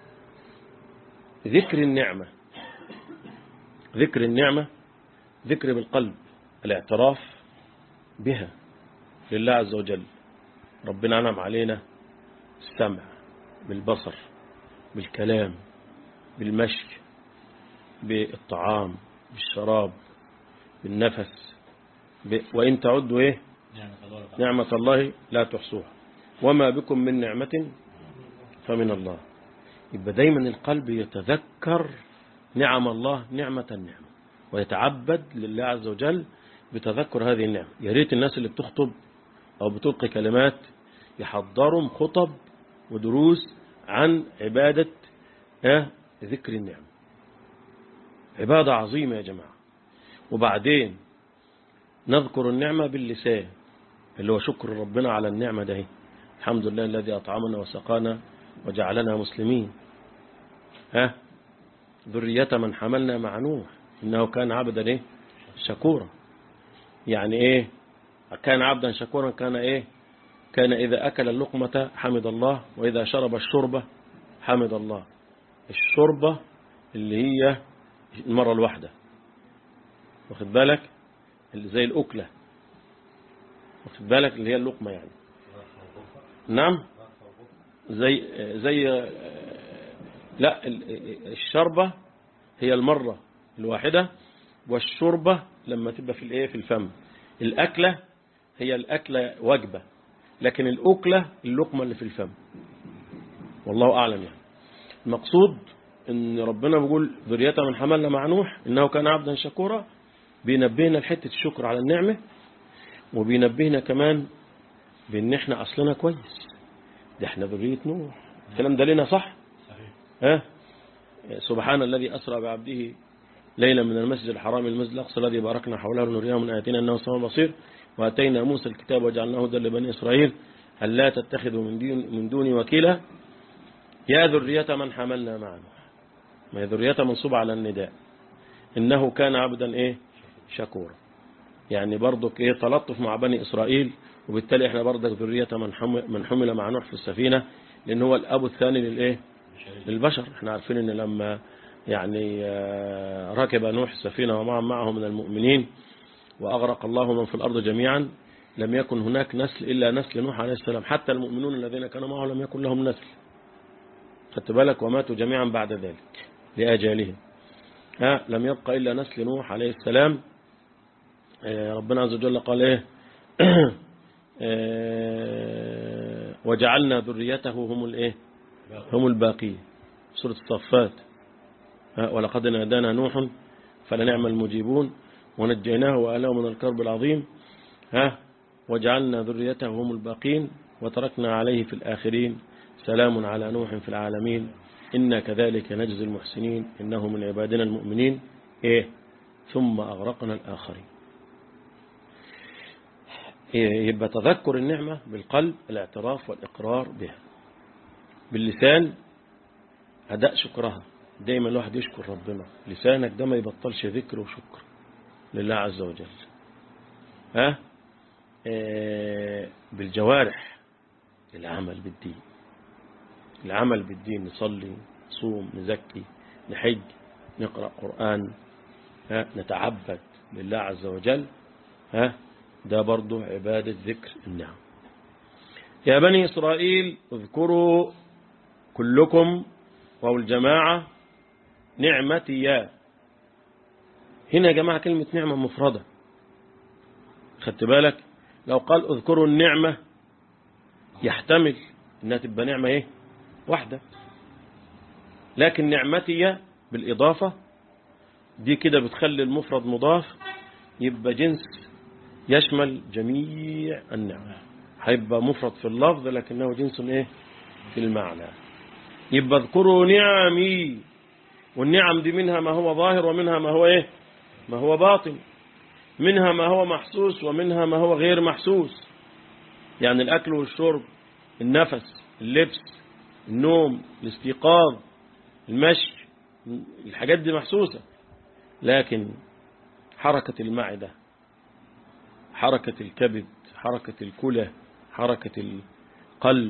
ذكر النعمة ذكر النعمة ذكر بالقلب الاعتراف بها لله عز وجل ربنا أنعم علينا السمع بالبصر بالكلام بالمشي بالطعام بالشراب بالنفس ب... وإن تعدوا إيه نعمة الله لا تحصوها وما بكم من نعمة فمن الله يبقى دايما القلب يتذكر نعم الله نعمة النعمة ويتعبد لله عز وجل بتذكر هذه النعمة يا ريت الناس اللي بتخطب أو بتلقي كلمات يحضروا خطب ودروس عن عبادة اه ذكر النعمة عبادة عظيمة يا جماعة وبعدين نذكر النعمة باللسان اللي هو شكر ربنا على النعمة ده الحمد لله الذي أطعمنا وسقانا وجعلنا مسلمين ها ذرية من حملنا مع نوح إنه كان عبدا إيه شكورا يعني إيه كان عبدا شكورا كان إيه كان إذا أكل اللقمة حمد الله وإذا شرب الشربة حمد الله الشربة اللي هي المرة الواحدة واخد بالك اللي زي الأكلة واخد بالك اللي هي اللقمة يعني نعم زي زي لا الشربة هي المرة الواحدة والشربة لما تبقى في الايه في الفم الأكلة هي الأكلة وجبة لكن الأكلة اللقمة اللي في الفم والله أعلم يعني المقصود ان ربنا بيقول ذرية من حملنا مع نوح انه كان عبدا شكورا بينبهنا لحتة الشكر على النعمة وبينبهنا كمان بان احنا اصلنا كويس ده احنا ذرية نوح الكلام ده لنا صح ها سبحان الذي أسرى بعبده ليلا من المسجد الحرام المسجد الأقصى الذي باركنا حوله لنريه من آياتنا أنه سميع بصير وأتينا موسى الكتاب وجعلناه هدى لبني إسرائيل هل لا تتخذوا من, دون من دوني وكيلا يا ذرية من حملنا معنا ما هي ذرية منصوبة على النداء إنه كان عبدا إيه شكورا يعني برضك إيه تلطف مع بني إسرائيل وبالتالي إحنا برضك ذرية من حمل, من حمل مع نوح في السفينة لأن هو الأب الثاني للإيه للبشر احنا عارفين ان لما يعني ركب نوح السفينة ومعه معه من المؤمنين وأغرق الله من في الأرض جميعا لم يكن هناك نسل إلا نسل نوح عليه السلام حتى المؤمنون الذين كانوا معه لم يكن لهم نسل خدت بالك وماتوا جميعا بعد ذلك لأجالهم ها لم يبقى إلا نسل نوح عليه السلام ربنا عز وجل قال إيه وجعلنا ذريته هم الايه هم الباقين سورة الصفات ها، ولقد نادانا نوح فلنعم المجيبون ونجيناه وآله من الكرب العظيم ها وجعلنا ذريته هم الباقين وتركنا عليه في الآخرين سلام على نوح في العالمين إنا كذلك نجزي المحسنين إنه من عبادنا المؤمنين إيه ثم أغرقنا الآخرين إيه يبقى تذكر النعمة بالقلب الاعتراف والإقرار بها باللسان أداء شكرها دايما الواحد يشكر ربنا لسانك ده ما يبطلش ذكر وشكر لله عز وجل ها آه بالجوارح العمل بالدين العمل بالدين نصلي نصوم نزكي نحج نقرأ قرآن ها نتعبد لله عز وجل ها ده برضه عبادة ذكر النعم يا بني إسرائيل اذكروا كلكم وهو الجماعة نعمتي يا هنا يا جماعة كلمة نعمة مفردة خدت بالك لو قال اذكروا النعمة يحتمل انها تبقى نعمة ايه واحدة لكن نعمتي بالإضافة دي كده بتخلي المفرد مضاف يبقى جنس يشمل جميع النعم هيبقى مفرد في اللفظ لكنه جنس ايه في المعنى يبقى اذكروا نعمي والنعم دي منها ما هو ظاهر ومنها ما هو ايه ما هو باطن منها ما هو محسوس ومنها ما هو غير محسوس يعني الأكل والشرب النفس اللبس النوم الاستيقاظ المشي الحاجات دي محسوسة لكن حركة المعدة حركة الكبد حركة الكلى حركة القلب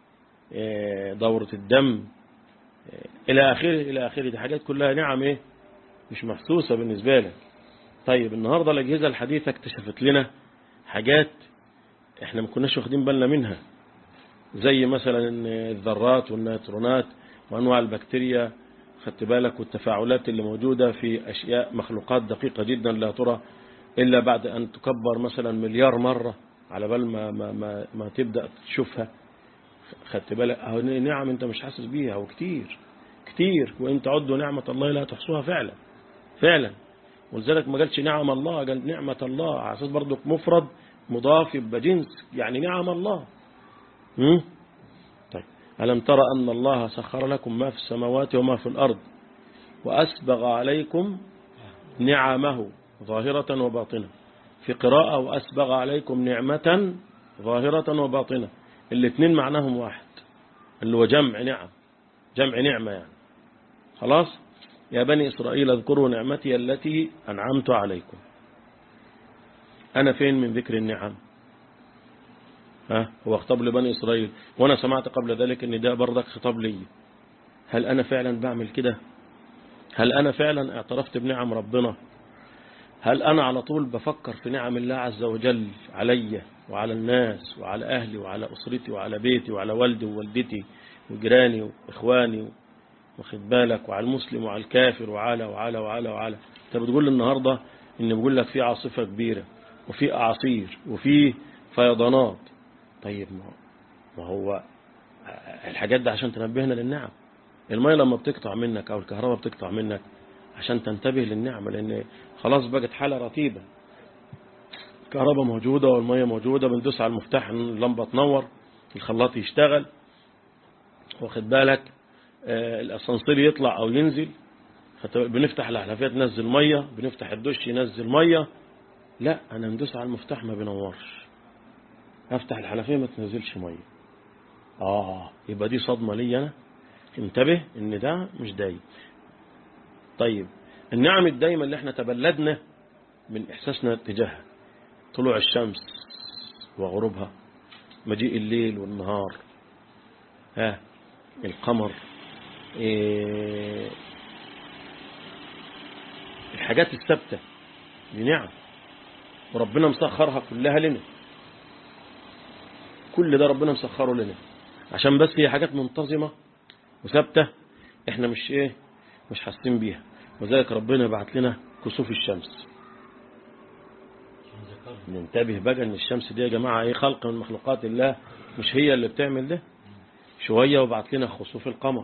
دورة الدم إلى آخره إلى آخره دي حاجات كلها نعم إيه مش محسوسة بالنسبة لك طيب النهاردة الأجهزة الحديثة اكتشفت لنا حاجات احنا ما كناش واخدين بالنا منها زي مثلا الذرات والنيوترونات وأنواع البكتيريا خدت بالك والتفاعلات اللي موجودة في أشياء مخلوقات دقيقة جدا لا ترى إلا بعد أن تكبر مثلا مليار مرة على بال ما, ما, ما, ما تبدأ تشوفها خدت بالك أهو نعم أنت مش حاسس بيها وكتير كتير وإن تعدوا نعمة الله لا تحصوها فعلا فعلا ولذلك ما قالش نعم الله قال نعمة الله على أساس برضك مفرد مضاف يبقى جنس يعني نعم الله م? طيب ألم ترى أن الله سخر لكم ما في السماوات وما في الأرض وأسبغ عليكم نعمه ظاهرة وباطنة في قراءة وأسبغ عليكم نعمة ظاهرة وباطنة الاثنين معناهم واحد اللي هو جمع نعم جمع نعمة يعني خلاص يا بني إسرائيل اذكروا نعمتي التي أنعمت عليكم أنا فين من ذكر النعم ها هو خطاب لبني إسرائيل وأنا سمعت قبل ذلك أن ده بردك خطاب لي هل أنا فعلا بعمل كده هل أنا فعلا اعترفت بنعم ربنا هل أنا على طول بفكر في نعم الله عز وجل علي وعلى الناس وعلى أهلي وعلى أسرتي وعلى بيتي وعلى والدي ووالدتي وجيراني وإخواني واخد بالك وعلى المسلم وعلى الكافر وعلى وعلى وعلى وعلى انت بتقول النهاردة ان بقول لك في عاصفة كبيرة وفي أعاصير وفي فيضانات طيب ما هو الحاجات دي عشان تنبهنا للنعم المية لما بتقطع منك أو الكهرباء بتقطع منك عشان تنتبه للنعمة لأن خلاص بقت حالة رتيبة الكهرباء موجودة والمية موجودة بندوس على المفتاح اللمبة تنور الخلاط يشتغل واخد بالك آه الأسانسير يطلع أو ينزل بنفتح الحنفية تنزل مية بنفتح الدش ينزل مية لا أنا ندوس على المفتاح ما بينورش أفتح الحنفية ما تنزلش مية آه يبقى دي صدمة لي أنا انتبه ان ده مش دايم طيب النعم الدايمة اللي احنا تبلدنا من احساسنا تجاهها طلوع الشمس وغروبها مجيء الليل والنهار ها القمر إيه الحاجات الثابته دي نعم وربنا مسخرها كلها لنا كل ده ربنا مسخره لنا عشان بس هي حاجات منتظمه وثابته احنا مش ايه مش حاسين بيها وذلك ربنا بعت لنا كسوف الشمس ننتبه بقى ان الشمس دي يا جماعه ايه خلق من مخلوقات الله مش هي اللي بتعمل ده شوية وبعت لنا خسوف القمر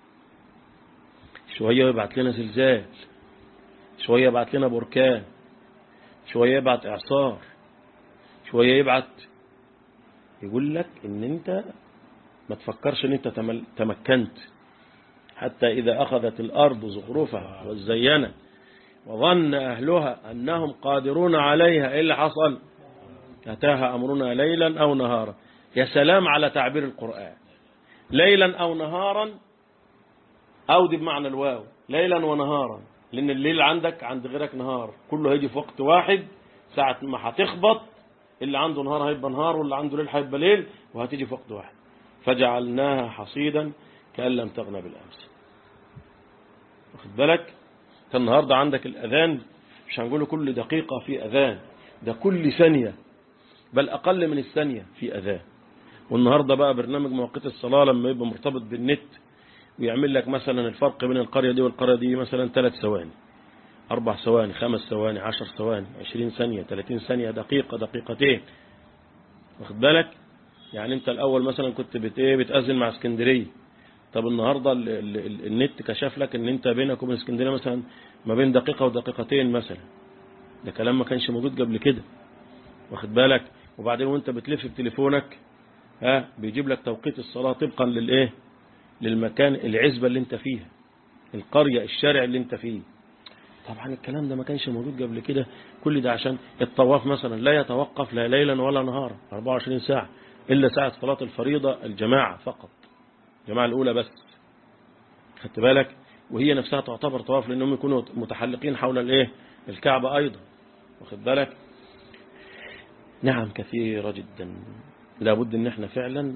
شوية ويبعت لنا زلزال شوية يبعت لنا بركان شوية يبعت إعصار شوية يبعت يقول لك ان انت ما تفكرش ان انت تمل- تمكنت حتى إذا أخذت الأرض زخرفها وزينت وظن أهلها أنهم قادرون عليها إيه اللي حصل أتاها أمرنا ليلا أو نهارا يا سلام على تعبير القرآن ليلا أو نهارا أو دي بمعنى الواو ليلا ونهارا لأن الليل عندك عند غيرك نهار كله هيجي في وقت واحد ساعة ما هتخبط اللي عنده نهار هيبقى نهار واللي عنده ليل هيبقى ليل وهتيجي في وقت واحد فجعلناها حصيدا كأن لم تغنى بالأمس واخد بالك انت النهاردة عندك الأذان مش هنقوله كل دقيقة في أذان ده كل ثانية بل أقل من الثانية في أذان والنهاردة بقى برنامج مواقيت الصلاة لما يبقى مرتبط بالنت ويعمل لك مثلا الفرق بين القرية دي والقرية دي مثلا ثلاث ثواني أربع ثواني خمس ثواني عشر ثواني عشرين ثانية ثلاثين ثانية دقيقة دقيقتين واخد بالك يعني انت الأول مثلا كنت بت ايه بتأذن مع اسكندرية طب النهاردة ال ال ال النت كشف لك ان انت بينك وبين اسكندرية مثلا ما بين دقيقة ودقيقتين مثلا ده كلام ما كانش موجود قبل كده واخد بالك وبعدين وانت بتلف بتليفونك ها بيجيب لك توقيت الصلاة طبقا للايه للمكان العزبة اللي انت فيها القرية الشارع اللي انت فيه طبعا الكلام ده ما كانش موجود قبل كده كل ده عشان الطواف مثلا لا يتوقف لا ليلا ولا نهارا 24 ساعة إلا ساعة صلاة الفريضة الجماعة فقط الجماعة الأولى بس خدت بالك وهي نفسها تعتبر طواف لأنهم يكونوا متحلقين حول الايه الكعبة أيضا واخد بالك نعم كثيرة جدا لابد ان احنا فعلا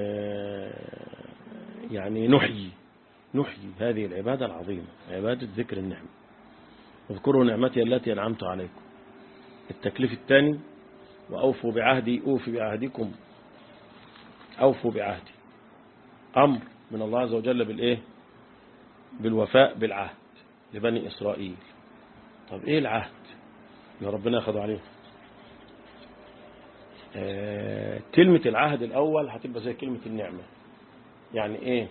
يعني نحيي نحيي هذه العبادة العظيمة عبادة ذكر النعمة اذكروا نعمتي التي أنعمت عليكم التكليف الثاني وأوفوا بعهدي أوفي بعهدكم أوفوا بعهدي أمر من الله عز وجل بالإيه بالوفاء بالعهد لبني إسرائيل طب إيه العهد اللي ربنا أخذوا عليه آه كلمة العهد الأول هتبقى زي كلمة النعمة يعني إيه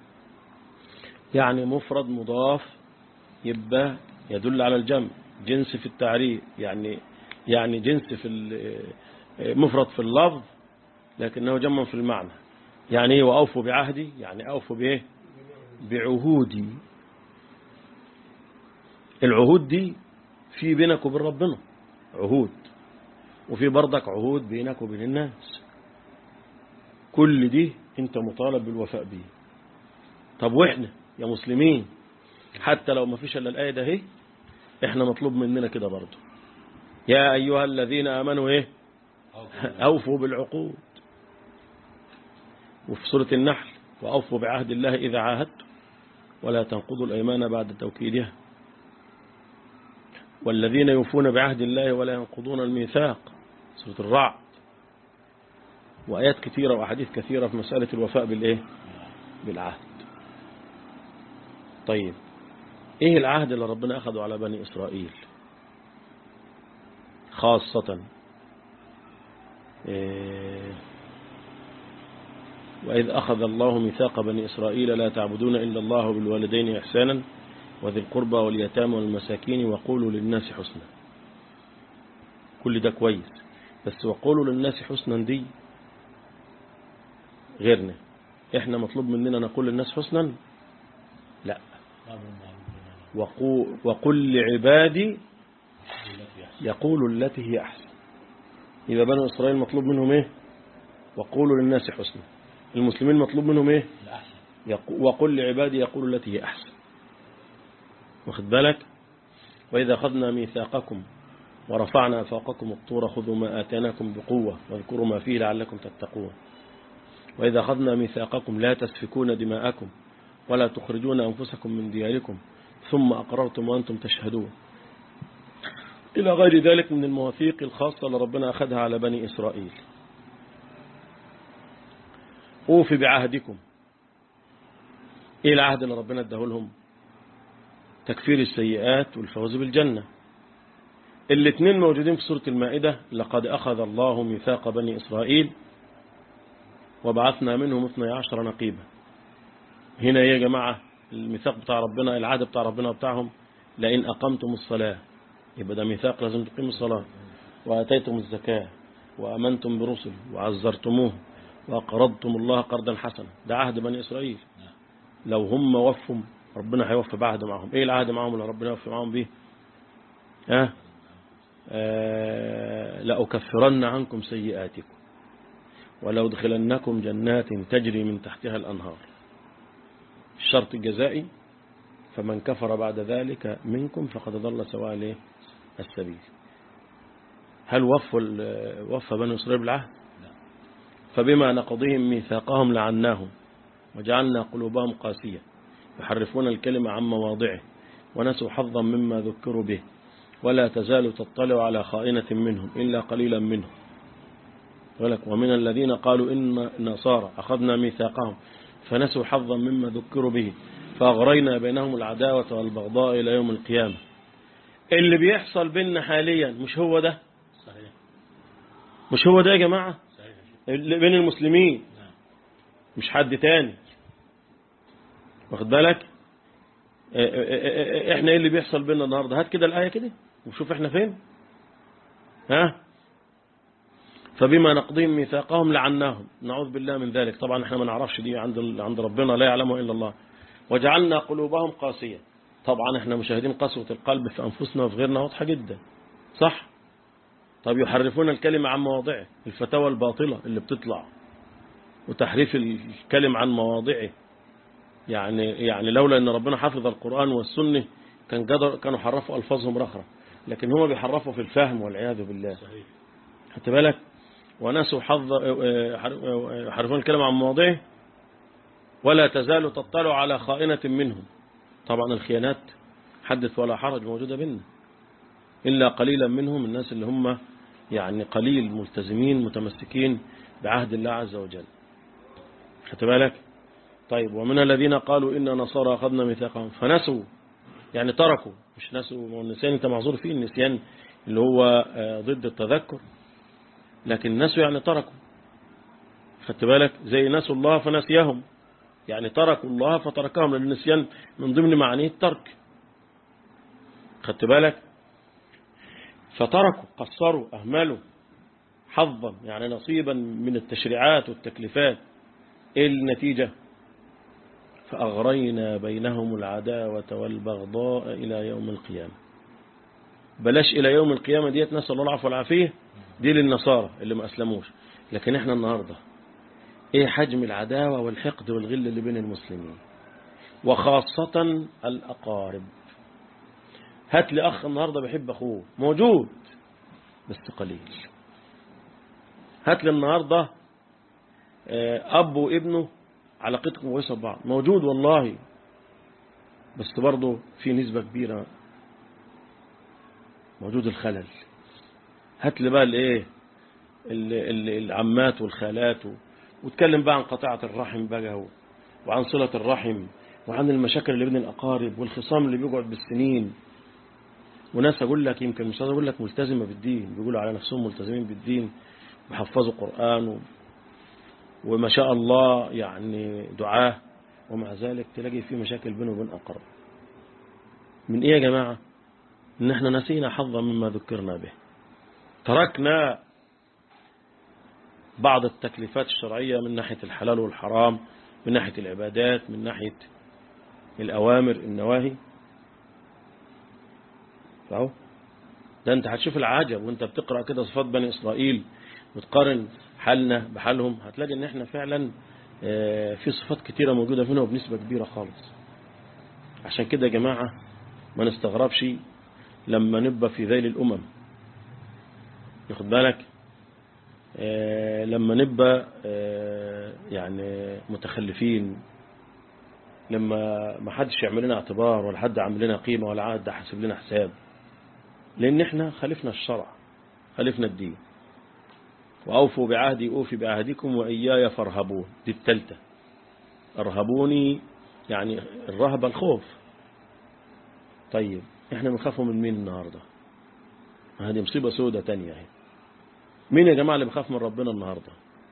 يعني مفرد مضاف يبقى يدل على الجمع جنس في التعريف يعني يعني جنس في مفرد في اللفظ لكنه جمع في المعنى يعني ايه واوفوا بعهدي يعني اوفوا بايه بعهودي العهود دي في بينك وبين ربنا عهود وفي برضك عهود بينك وبين الناس كل دي انت مطالب بالوفاء بيه طب واحنا يا مسلمين حتى لو ما فيش الا الايه ده اهي احنا مطلوب مننا كده برضه يا ايها الذين امنوا ايه اوفوا بالعقود وفي سوره النحل واوفوا بعهد الله اذا عاهدتم ولا تنقضوا الايمان بعد توكيدها والذين يوفون بعهد الله ولا ينقضون الميثاق سوره الرعد وايات كثيره واحاديث كثيره في مساله الوفاء بالايه بالعهد طيب ايه العهد اللي ربنا اخذه على بني اسرائيل خاصة إيه وإذ أخذ الله ميثاق بني إسرائيل لا تعبدون إلا الله بالوالدين إحسانا وذي القربى واليتامى والمساكين وقولوا للناس حسنا كل ده كويس بس وقولوا للناس حسنا دي غيرنا احنا مطلوب مننا نقول للناس حسنا لا وقو وقل لعبادي يقول التي هي أحسن إذا بنو إسرائيل مطلوب منهم إيه وقولوا للناس حسنا المسلمين مطلوب منهم إيه وقل لعبادي يقول التي هي أحسن واخد بالك وإذا أخذنا ميثاقكم ورفعنا فوقكم الطور خذوا ما آتيناكم بقوة واذكروا ما فيه لعلكم تتقون وإذا أخذنا ميثاقكم لا تسفكون دماءكم ولا تخرجون أنفسكم من دياركم ثم أقررتم وأنتم تشهدون إلى غير ذلك من المواثيق الخاصة اللي ربنا أخذها على بني إسرائيل أوفي بعهدكم إيه العهد اللي ربنا اداه لهم تكفير السيئات والفوز بالجنة الاثنين موجودين في سورة المائدة لقد أخذ الله ميثاق بني إسرائيل وبعثنا منهم 12 نقيبا هنا يا جماعة الميثاق بتاع ربنا العهد بتاع ربنا بتاعهم لئن أقمتم الصلاة يبقى ده ميثاق لازم تقيموا الصلاة وآتيتم الزكاة وأمنتم برسل وعزرتموه وقرضتم الله قرضا حسنا ده عهد بني إسرائيل لو هم وفوا ربنا هيوفي بعهد معهم ايه العهد معهم اللي ربنا يوفي معهم بيه ها آه لأكفرن عنكم سيئاتكم ولو دخلنكم جنات تجري من تحتها الأنهار الشرط الجزائي فمن كفر بعد ذلك منكم فقد ضل سواء له السبيل هل وفوا وفى بني إسرائيل بالعهد فبما نقضهم ميثاقهم لعناهم وجعلنا قلوبهم قاسية يحرفون الكلمة عن مواضعه ونسوا حظا مما ذكروا به ولا تزال تطلع على خائنة منهم إلا قليلا منهم ولك ومن الذين قالوا إن نصارى أخذنا ميثاقهم فنسوا حظا مما ذكروا به فأغرينا بينهم العداوة والبغضاء إلى يوم القيامة اللي بيحصل بيننا حاليا مش هو ده صحيح مش هو ده يا جماعة صحيح اللي بين المسلمين نعم مش حد تاني واخد بالك اه- اه- اه- احنا ايه اللي بيحصل بيننا النهارده هات كده الآية كده وشوف احنا فين ها فبما نقضيهم ميثاقهم لعناهم نعوذ بالله من ذلك طبعا احنا ما نعرفش دي عند عند ربنا لا يعلمه الا الله وجعلنا قلوبهم قاسية طبعا احنا مشاهدين قسوة القلب في انفسنا وفي غيرنا واضحة جدا صح طب يحرفون الكلمة عن مواضعه الفتاوى الباطلة اللي بتطلع وتحريف الكلم عن مواضعه يعني يعني لولا ان ربنا حفظ القرآن والسنة كان قدر كانوا حرفوا الفاظهم رخرة لكن هم بيحرفوا في الفهم والعياذ بالله صحيح خدت بالك ونسوا حظ يحرفون الكلمة عن مواضعه ولا تزال تطلع على خائنة منهم طبعا الخيانات حدث ولا حرج موجودة بيننا إلا قليلا منهم الناس اللي هم يعني قليل ملتزمين متمسكين بعهد الله عز وجل خدت بالك طيب ومن الذين قالوا إن نصارى أخذنا ميثاقهم فنسوا يعني تركوا مش نسوا ما هو النسيان انت معذور فيه النسيان اللي هو آه، ضد التذكر لكن نسوا يعني تركوا خدت بالك زي نسوا الله فنسيهم يعني تركوا الله فتركهم لأن النسيان من ضمن معانيه الترك خدت بالك فتركوا قصروا أهملوا حظا يعني نصيبا من التشريعات والتكليفات ايه النتيجة فأغرينا بينهم العداوة والبغضاء إلى يوم القيامة بلاش إلى يوم القيامة ديت نسأل الله العفو والعافية دي للنصارى اللي ما أسلموش لكن إحنا النهاردة إيه حجم العداوة والحقد والغل اللي بين المسلمين وخاصة الأقارب هات لي أخ النهاردة بيحب أخوه موجود بس قليل هات لي النهاردة آه، أب وابنه علاقتكم كويسة ببعض موجود والله بس برضه في نسبة كبيرة موجود الخلل هات لي بقى الايه ال- ال- العمات والخالات و- واتكلم بقى عن قطيعة الرحم بقى و- وعن صلة الرحم وعن المشاكل اللي بين الأقارب والخصام اللي بيقعد بالسنين وناس أقول لك يمكن مش عايز أقول لك ملتزمة بالدين بيقولوا على نفسهم ملتزمين بالدين وحفظوا قرآن و... وما شاء الله يعني دعاه ومع ذلك تلاقي في مشاكل بينه وبين أقرب من إيه يا جماعة إن إحنا نسينا حظا مما ذكرنا به تركنا بعض التكليفات الشرعية من ناحية الحلال والحرام من ناحية العبادات من ناحية الأوامر النواهي فهو ده انت هتشوف العجب وانت بتقرأ كده صفات بني إسرائيل وتقارن حالنا بحالهم هتلاقي ان احنا فعلا آه، في صفات كتيرة موجودة فينا وبنسبة كبيرة خالص عشان كده يا جماعة ما نستغربش لما نبقى في ذيل الأمم ياخد بالك آه، لما نبقى آه، يعني متخلفين لما ما حدش يعمل لنا اعتبار ولا حد عامل لنا قيمة ولا حد حاسب لنا حساب لأن احنا خالفنا الشرع خالفنا الدين وأوفوا بعهدي أوفي بعهدكم وإياي فارهبون دي التالتة ارهبوني يعني الرهبة الخوف طيب احنا بنخافوا من مين النهاردة هذه مصيبة سودة تانية اهي مين يا جماعة اللي بخاف من ربنا النهاردة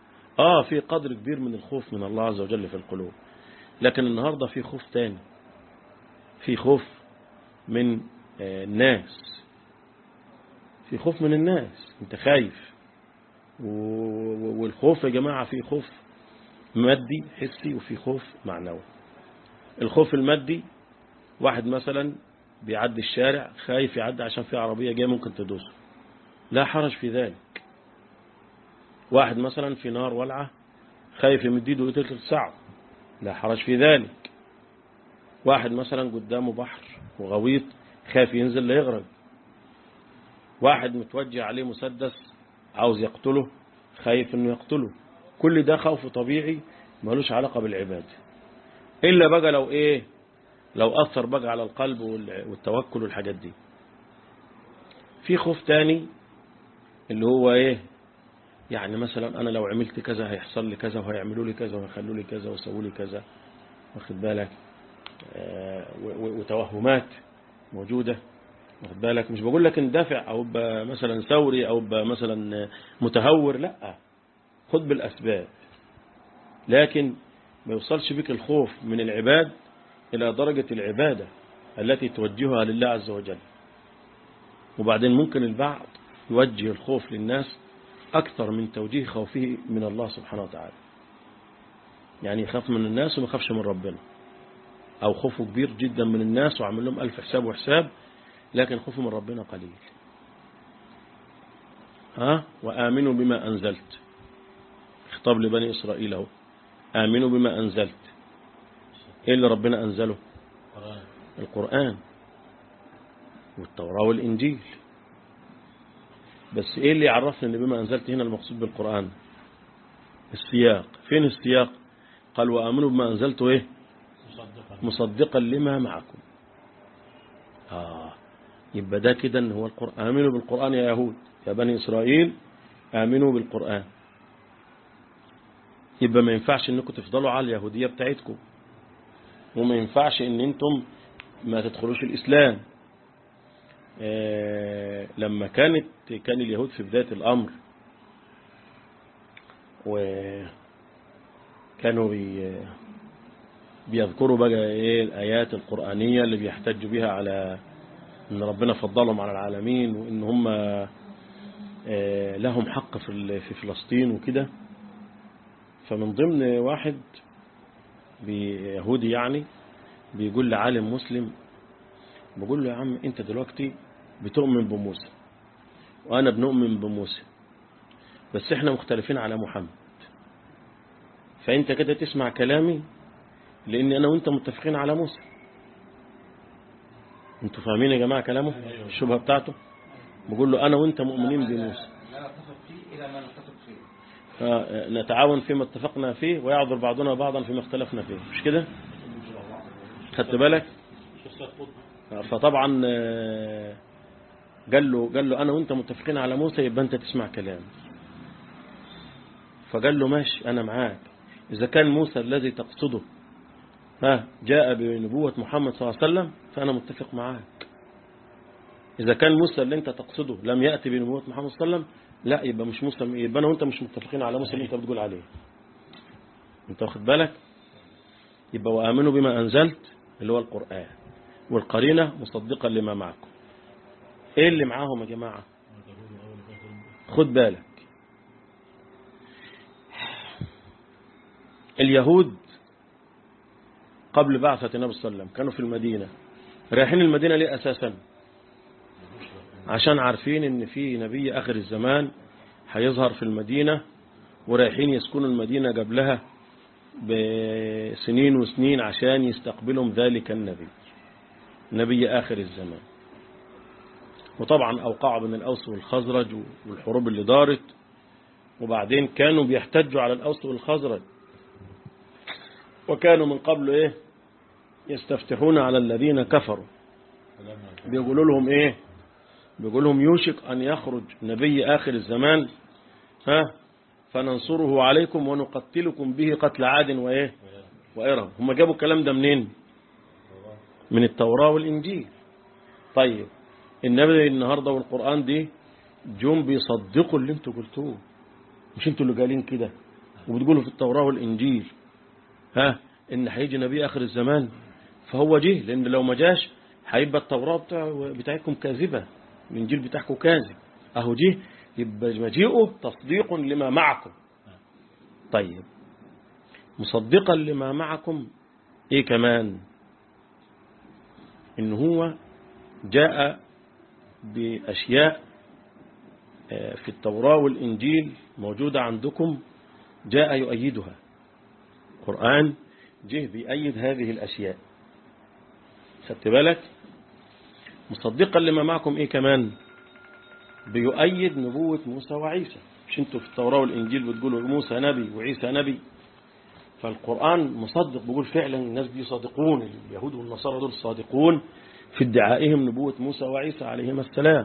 اه في قدر كبير من الخوف من الله عز وجل في القلوب لكن النهاردة في خوف تاني في خوف من آه، الناس في خوف من الناس انت خايف و- والخوف يا جماعة في خوف مادي حسي وفي خوف معنوي الخوف المادي واحد مثلا بيعدي الشارع خايف يعدي عشان في عربية جاية ممكن تدوسه لا حرج في ذلك واحد مثلا في نار ولعة خايف يمد ايده ويتلك ساعة لا حرج في ذلك واحد مثلا قدامه بحر وغويط خايف ينزل ليغرق واحد متوجه عليه مسدس عاوز يقتله خايف انه يقتله كل ده خوف طبيعي ملوش علاقة بالعبادة إلا بقى لو إيه لو أثر بقى على القلب وال- والتوكل والحاجات دي في خوف تاني اللي هو إيه يعني مثلا أنا لو عملت كذا هيحصل لي كذا وهيعملوا لي كذا وهيخلوا لي كذا ويسووا لي كذا واخد بالك آه، و- و- وتوهمات موجودة واخد بالك مش بقول لك اندفع أو ابقى مثلا ثوري أو ابقى مثلا متهور لا خد بالأسباب لكن ما يوصلش بك الخوف من العباد إلى درجة العبادة التي توجهها لله عز وجل وبعدين ممكن البعض يوجه الخوف للناس أكثر من توجيه خوفه من الله سبحانه وتعالى يعني يخاف من الناس وما يخافش من ربنا أو خوفه كبير جدا من الناس وعمل لهم ألف حساب وحساب لكن خوفه من ربنا قليل ها وآمنوا بما أنزلت خطاب لبني إسرائيل اهو آمنوا بما أنزلت إيه اللي ربنا أنزله القرآن والتوراة والإنجيل بس إيه اللي يعرفنا أن بما أنزلت هنا المقصود بالقرآن السياق فين السياق قال وآمنوا بما أنزلت إيه مصدقا لما معكم آه يبقى ده كده ان هو القرآن آمنوا بالقرآن يا يهود يا بني إسرائيل آمنوا بالقرآن يبقى ما ينفعش انكم تفضلوا على اليهودية بتاعتكم وما ينفعش ان انتم ما تدخلوش الإسلام آه لما كانت كان اليهود في بداية الأمر وكانوا بي بيذكروا بقى ايه الآيات القرآنية اللي بيحتجوا بها على ان ربنا فضلهم على العالمين وان هم آه لهم حق في ال- في فلسطين وكده فمن ضمن واحد بيهودي يعني بيقول لعالم مسلم بقول له يا عم انت دلوقتي بتؤمن بموسى وانا بنؤمن بموسى بس احنا مختلفين على محمد فانت كده تسمع كلامي لان انا وانت متفقين على موسى انتوا فاهمين يا جماعة كلامه الشبهة بتاعته بقول له انا وانت مؤمنين بموسى لا نتفق فيه إلى ما نتفق فيه فنتعاون فيما اتفقنا فيه ويعذر بعضنا بعضا فيما اختلفنا فيه مش كده خدت بالك فطبعا آه، قال له قال له انا وانت متفقين على موسى يبقى انت تسمع كلامي فقال له ماشي انا معاك اذا كان موسى الذي تقصده ها جاء بنبوة محمد صلى الله عليه وسلم فانا متفق معاك إذا كان موسى اللي أنت تقصده لم يأتي بنبوة محمد صلى الله عليه وسلم لا يبقى مش موسى يبقى أنا وأنت مش متفقين على موسى اللي أنت بتقول عليه أنت واخد بالك يبقى وآمنوا بما أنزلت اللي هو القرآن والقرينة مصدقا لما معكم إيه اللي معاهم يا جماعة خد بالك اليهود قبل بعثة النبي صلى الله عليه وسلم كانوا في المدينة رايحين المدينة ليه أساسا عشان عارفين ان في نبي آخر الزمان هيظهر في المدينة ورايحين يسكنوا المدينة قبلها بسنين وسنين عشان يستقبلهم ذلك النبي نبي آخر الزمان وطبعا أوقعوا بين الأوس والخزرج والحروب اللي دارت وبعدين كانوا بيحتجوا على الأوس والخزرج وكانوا من قبل إيه يستفتحون على الذين كفروا بيقولوا لهم إيه بيقول لهم يوشك أن يخرج نبي آخر الزمان ها فننصره عليكم ونقتلكم به قتل عاد وإيه وإرم هم جابوا الكلام ده منين من التوراة والإنجيل طيب النبي النهاردة والقرآن دي جم بيصدقوا اللي انتوا قلتوه مش انتوا اللي قالين كده وبتقولوا في التوراة والإنجيل ها إن هيجي نبي آخر الزمان فهو جه لأن لو ما جاش هيبقى التوراة بتاع بتاعتكم كاذبة الإنجيل بتاعكم كاذب أهو جه يبقى مجيئه تصديق لما معكم طيب مصدقا لما معكم إيه كمان إن هو جاء بأشياء في التوراة والإنجيل موجودة عندكم جاء يؤيدها القرآن جه بيأيد هذه الأشياء خدت بالك مصدقا لما معكم إيه كمان بيؤيد نبوة موسى وعيسى مش انتوا في التوراة والإنجيل بتقولوا موسى نبي وعيسى نبي فالقرآن مصدق بيقول فعلا الناس دي صادقون اليهود والنصارى دول صادقون في ادعائهم نبوة موسى وعيسى عليهما السلام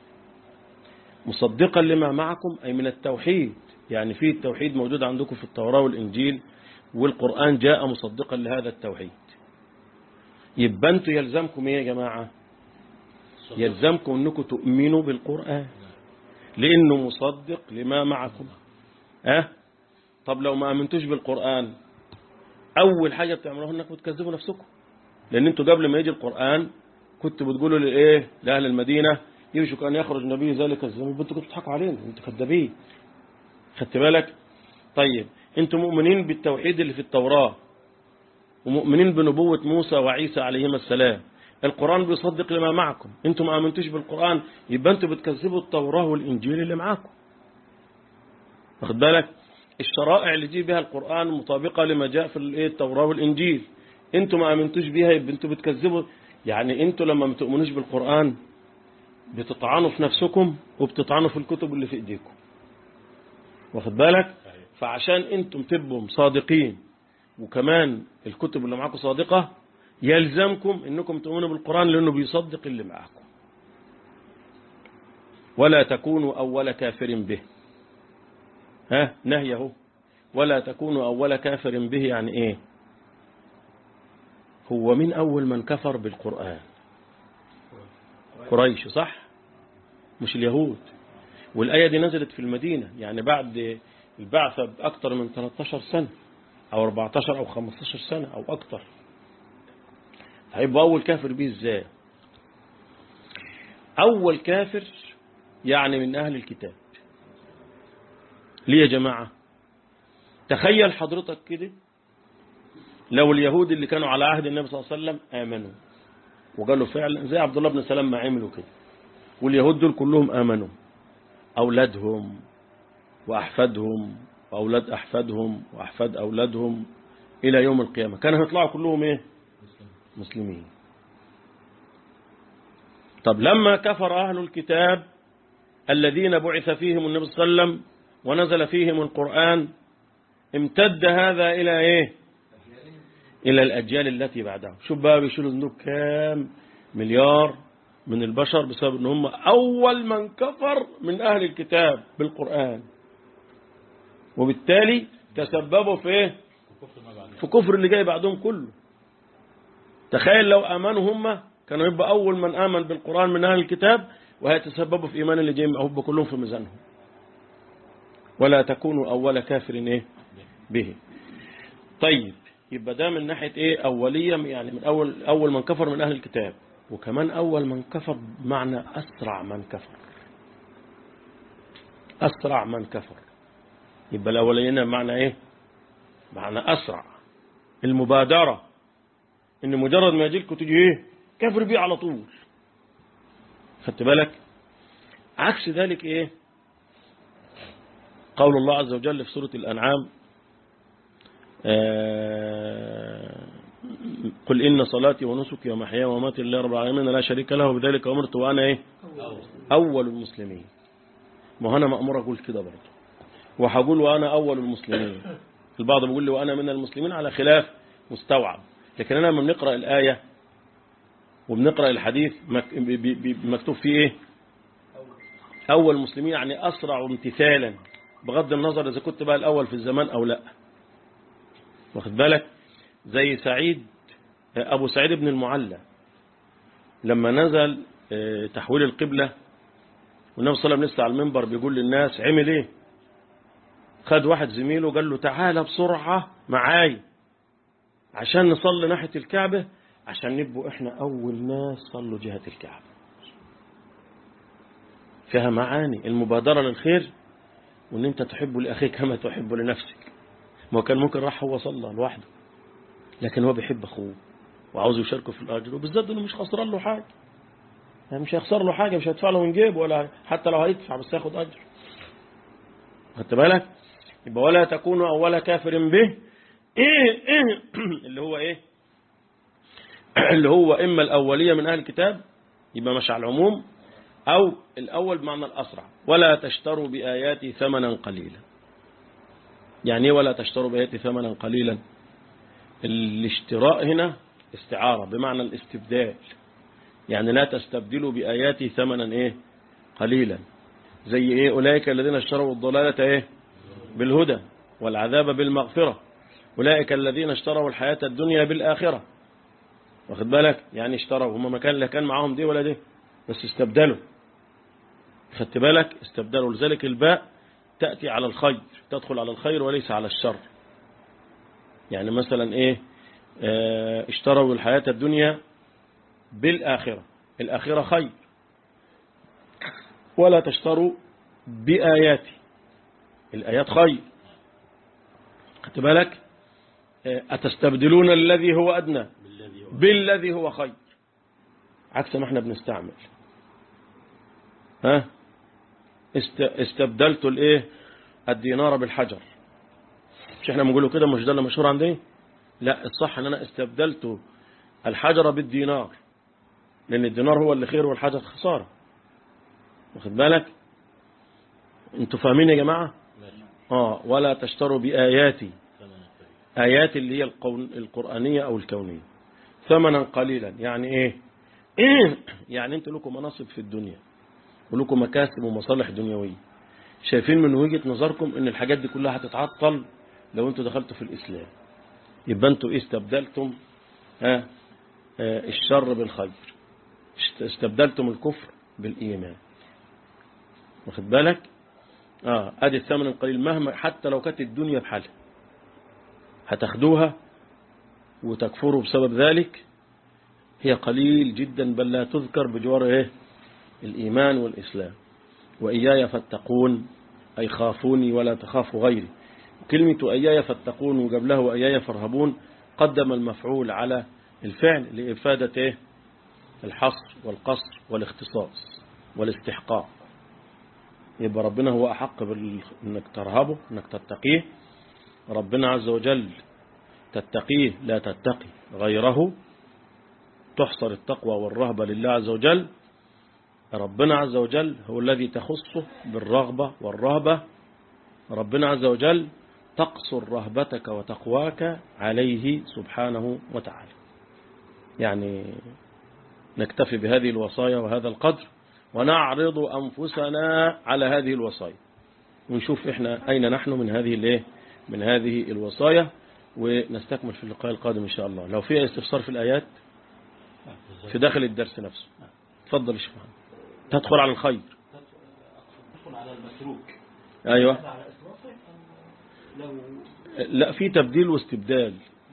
مصدقا لما معكم أي من التوحيد يعني في التوحيد موجود عندكم في التوراة والإنجيل والقرآن جاء مصدقا لهذا التوحيد يبقى انتوا يلزمكم ايه يا جماعة يلزمكم انكم تؤمنوا بالقرآن لانه مصدق لما معكم اه طب لو ما امنتوش بالقرآن اول حاجة بتعملوها انكم تكذبوا نفسكم لان انتوا قبل ما يجي القرآن كنتوا بتقولوا لايه لاهل المدينة يوشك ان يخرج نبي ذلك الزمان انتوا كنتوا بتضحكوا علينا انتوا كذابين خدت بالك طيب انتوا مؤمنين بالتوحيد اللي في التوراة ومؤمنين بنبوة موسى وعيسى عليهما السلام القرآن بيصدق لما معكم انتوا ما امنتوش بالقرآن يبقى انتوا بتكذبوا التوراة والإنجيل اللي معاكم واخد بالك الشرائع اللي جه بها القرآن مطابقة لما جاء في الايه التوراة والإنجيل انتوا ما امنتوش بيها يبقى انتوا بتكذبوا يعني انتوا لما ما تؤمنوش بالقرآن بتطعنوا في نفسكم وبتطعنوا في الكتب اللي في ايديكم واخد بالك فعشان انتم تبقوا صادقين وكمان الكتب اللي معاكم صادقة يلزمكم انكم تؤمنوا بالقرآن لانه بيصدق اللي معاكم ولا تكونوا اول كافر به ها نهيه ولا تكونوا اول كافر به يعني ايه هو من اول من كفر بالقرآن قريش صح مش اليهود والآية دي نزلت في المدينة يعني بعد البعثة بأكثر من 13 سنة أو 14 أو 15 سنة أو أكثر هيبقى أول كافر بيه إزاي أول كافر يعني من أهل الكتاب ليه يا جماعة تخيل حضرتك كده لو اليهود اللي كانوا على عهد النبي صلى الله عليه وسلم آمنوا وقالوا فعلا زي عبد الله بن سلام ما عملوا كده واليهود دول كلهم آمنوا أولادهم وأحفادهم وأولاد أحفادهم وأحفاد أولادهم إلى يوم القيامة كانوا يطلعوا كلهم إيه مسلمين طب لما كفر أهل الكتاب الذين بعث فيهم النبي صلى الله عليه وسلم ونزل فيهم القرآن امتد هذا إلى إيه إلى الأجيال التي بعدها شوف بقى بيشيلوا ذنوب كام مليار من البشر بسبب ان هم أول من كفر من أهل الكتاب بالقرآن وبالتالي تسببوا في إيه في كفر اللي جاي بعدهم كله تخيل لو آمنوا هم كانوا يبقى أول من آمن بالقرآن من أهل الكتاب وهيتسببوا في إيمان اللي جاي معهم كلهم في ميزانهم ولا تكونوا أول كافر إيه به طيب يبقى ده من ناحية إيه أولية يعني من أول أول من كفر من أهل الكتاب وكمان أول من كفر بمعنى أسرع من كفر أسرع من كفر يبقى الأولين معنى إيه معنى أسرع المبادرة إن مجرد ما يجيلكم تجي إيه كفر بيه على طول خدت بالك عكس ذلك إيه قول الله عز وجل في سورة الأنعام آه قل إن صلاتي ونسكي ومحياي ومماتي لله رب العالمين لا شريك له وبذلك أمرت وأنا إيه أول المسلمين ما أنا مأمور أقول كده برضه وهقول وأنا أول المسلمين البعض بيقول لي وأنا من المسلمين على خلاف مستوعب لكن أنا لما بنقرأ الآية وبنقرأ الحديث مكتوب فيه إيه أول المسلمين يعني أسرع امتثالا بغض النظر إذا كنت بقى الأول في الزمان أو لا واخد بالك زي سعيد أبو سعيد بن المعلى لما نزل تحويل القبلة والنبي صلى الله عليه وسلم لسه على المنبر بيقول للناس عمل ايه خد واحد زميله قال له تعالى بسرعة معاي عشان نصلي ناحية الكعبة عشان نبقوا احنا أول ناس صلوا جهة الكعبة فيها معاني المبادرة للخير وان انت تحب لأخيك كما تحب لنفسك ما هو كان ممكن راح هو صلى لوحده لكن هو بيحب أخوه وعاوز يشاركه في الأجر وبالذات انه مش خسران له حاجة يعني مش هيخسر له حاجة مش هيدفع له من جيبه ولا حتى لو هيدفع بس ياخد أجر خدت بالك يبقى ولا تكونوا أول كافر به إيه إيه اللي هو إيه اللي هو إما الأولية من أهل الكتاب يبقى مش على العموم أو الأول بمعنى الأسرع ولا تشتروا بآياتي ثمنا قليلا يعني إيه ولا تشتروا بآياتي ثمنا قليلا الاشتراء هنا استعارة بمعنى الاستبدال يعني لا تستبدلوا بآياتي ثمنا إيه قليلا زي إيه أولئك الذين اشتروا الضلالة إيه بالهدى والعذاب بالمغفرة أولئك الذين اشتروا الحياة الدنيا بالآخرة واخد بالك يعني اشتروا هم ما كان لا كان معاهم دي ولا دي بس استبدلوا خدت بالك استبدلوا لذلك الباء تأتي على الخير تدخل على الخير وليس على الشر يعني مثلا ايه اه اشتروا الحياة الدنيا بالآخرة الآخرة خير ولا تشتروا بآياتي الآيات خير خدت بالك اه أتستبدلون الذي هو أدنى بالذي هو خير عكس ما احنا بنستعمل ها استبدلت الايه الدينار بالحجر مش احنا بنقوله كده مش ده اللي مشهور عندي لا الصح ان انا استبدلت الحجر بالدينار لان الدينار هو اللي خير والحجر خسارة واخد بالك انتوا فاهمين يا جماعة اه ولا تشتروا بآياتي آيات اللي هي القون القرآنية أو الكونية ثمنا قليلا يعني ايه إيه؟ يعني انتوا لكم مناصب في الدنيا ولكم مكاسب ومصالح دنيوية شايفين من وجهة نظركم ان الحاجات دي كلها هتتعطل لو انتوا دخلتوا في الإسلام يبقى انتوا ايه استبدلتم ها آه الشر بالخير استبدلتم الكفر بالإيمان واخد بالك اه ادي الثمن القليل مهما حتى لو كانت الدنيا بحالها هتاخدوها وتكفروا بسبب ذلك هي قليل جدا بل لا تذكر بجوار ايه الإيمان والإسلام وإياي فاتقون أي خافوني ولا تخافوا غيري كلمة أياي فاتقون وقبله وأياي فارهبون قدم المفعول على الفعل لإفادة إيه؟ الحصر والقصر والاختصاص والاستحقاق يبقى ربنا هو أحق بأنك ترهبه أنك تتقيه ربنا عز وجل تتقيه لا تتقي غيره تحصر التقوى والرهبة لله عز وجل ربنا عز وجل هو الذي تخصه بالرغبة والرهبة ربنا عز وجل تقصر رهبتك وتقواك عليه سبحانه وتعالى يعني نكتفي بهذه الوصايا وهذا القدر ونعرض أنفسنا على هذه الوصايا ونشوف إحنا أين نحن من هذه الايه من هذه الوصايا ونستكمل في اللقاء القادم إن شاء الله لو في استفسار في الآيات في داخل الدرس نفسه تفضل يا شيخ محمد تدخل على الخير تدخل على المتروك أيوة على إسرافه لو لا في تبديل واستبدال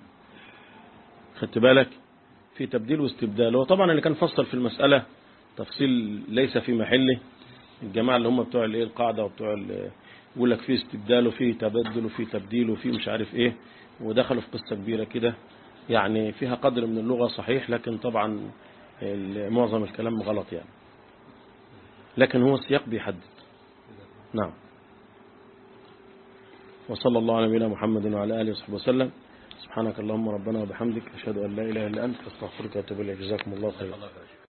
خدت بالك في تبديل واستبدال هو طبعا اللي كان فصل في المسألة تفصيل ليس في محله الجماعة اللي هم بتوع الايه القاعدة وبتوع ال- يقول لك في استبدال وفي تبدل وفي تبديل وفي مش عارف ايه ودخلوا في قصة كبيرة كده يعني فيها قدر من اللغة صحيح لكن طبعا ال- معظم الكلام غلط يعني لكن هو السياق بيحدد نعم وصلى الله على نبينا محمد وعلى آله وصحبه وسلم سبحانك اللهم ربنا وبحمدك أشهد أن لا إله إلا أنت أستغفرك وأتوب إليك جزاكم الله خيرا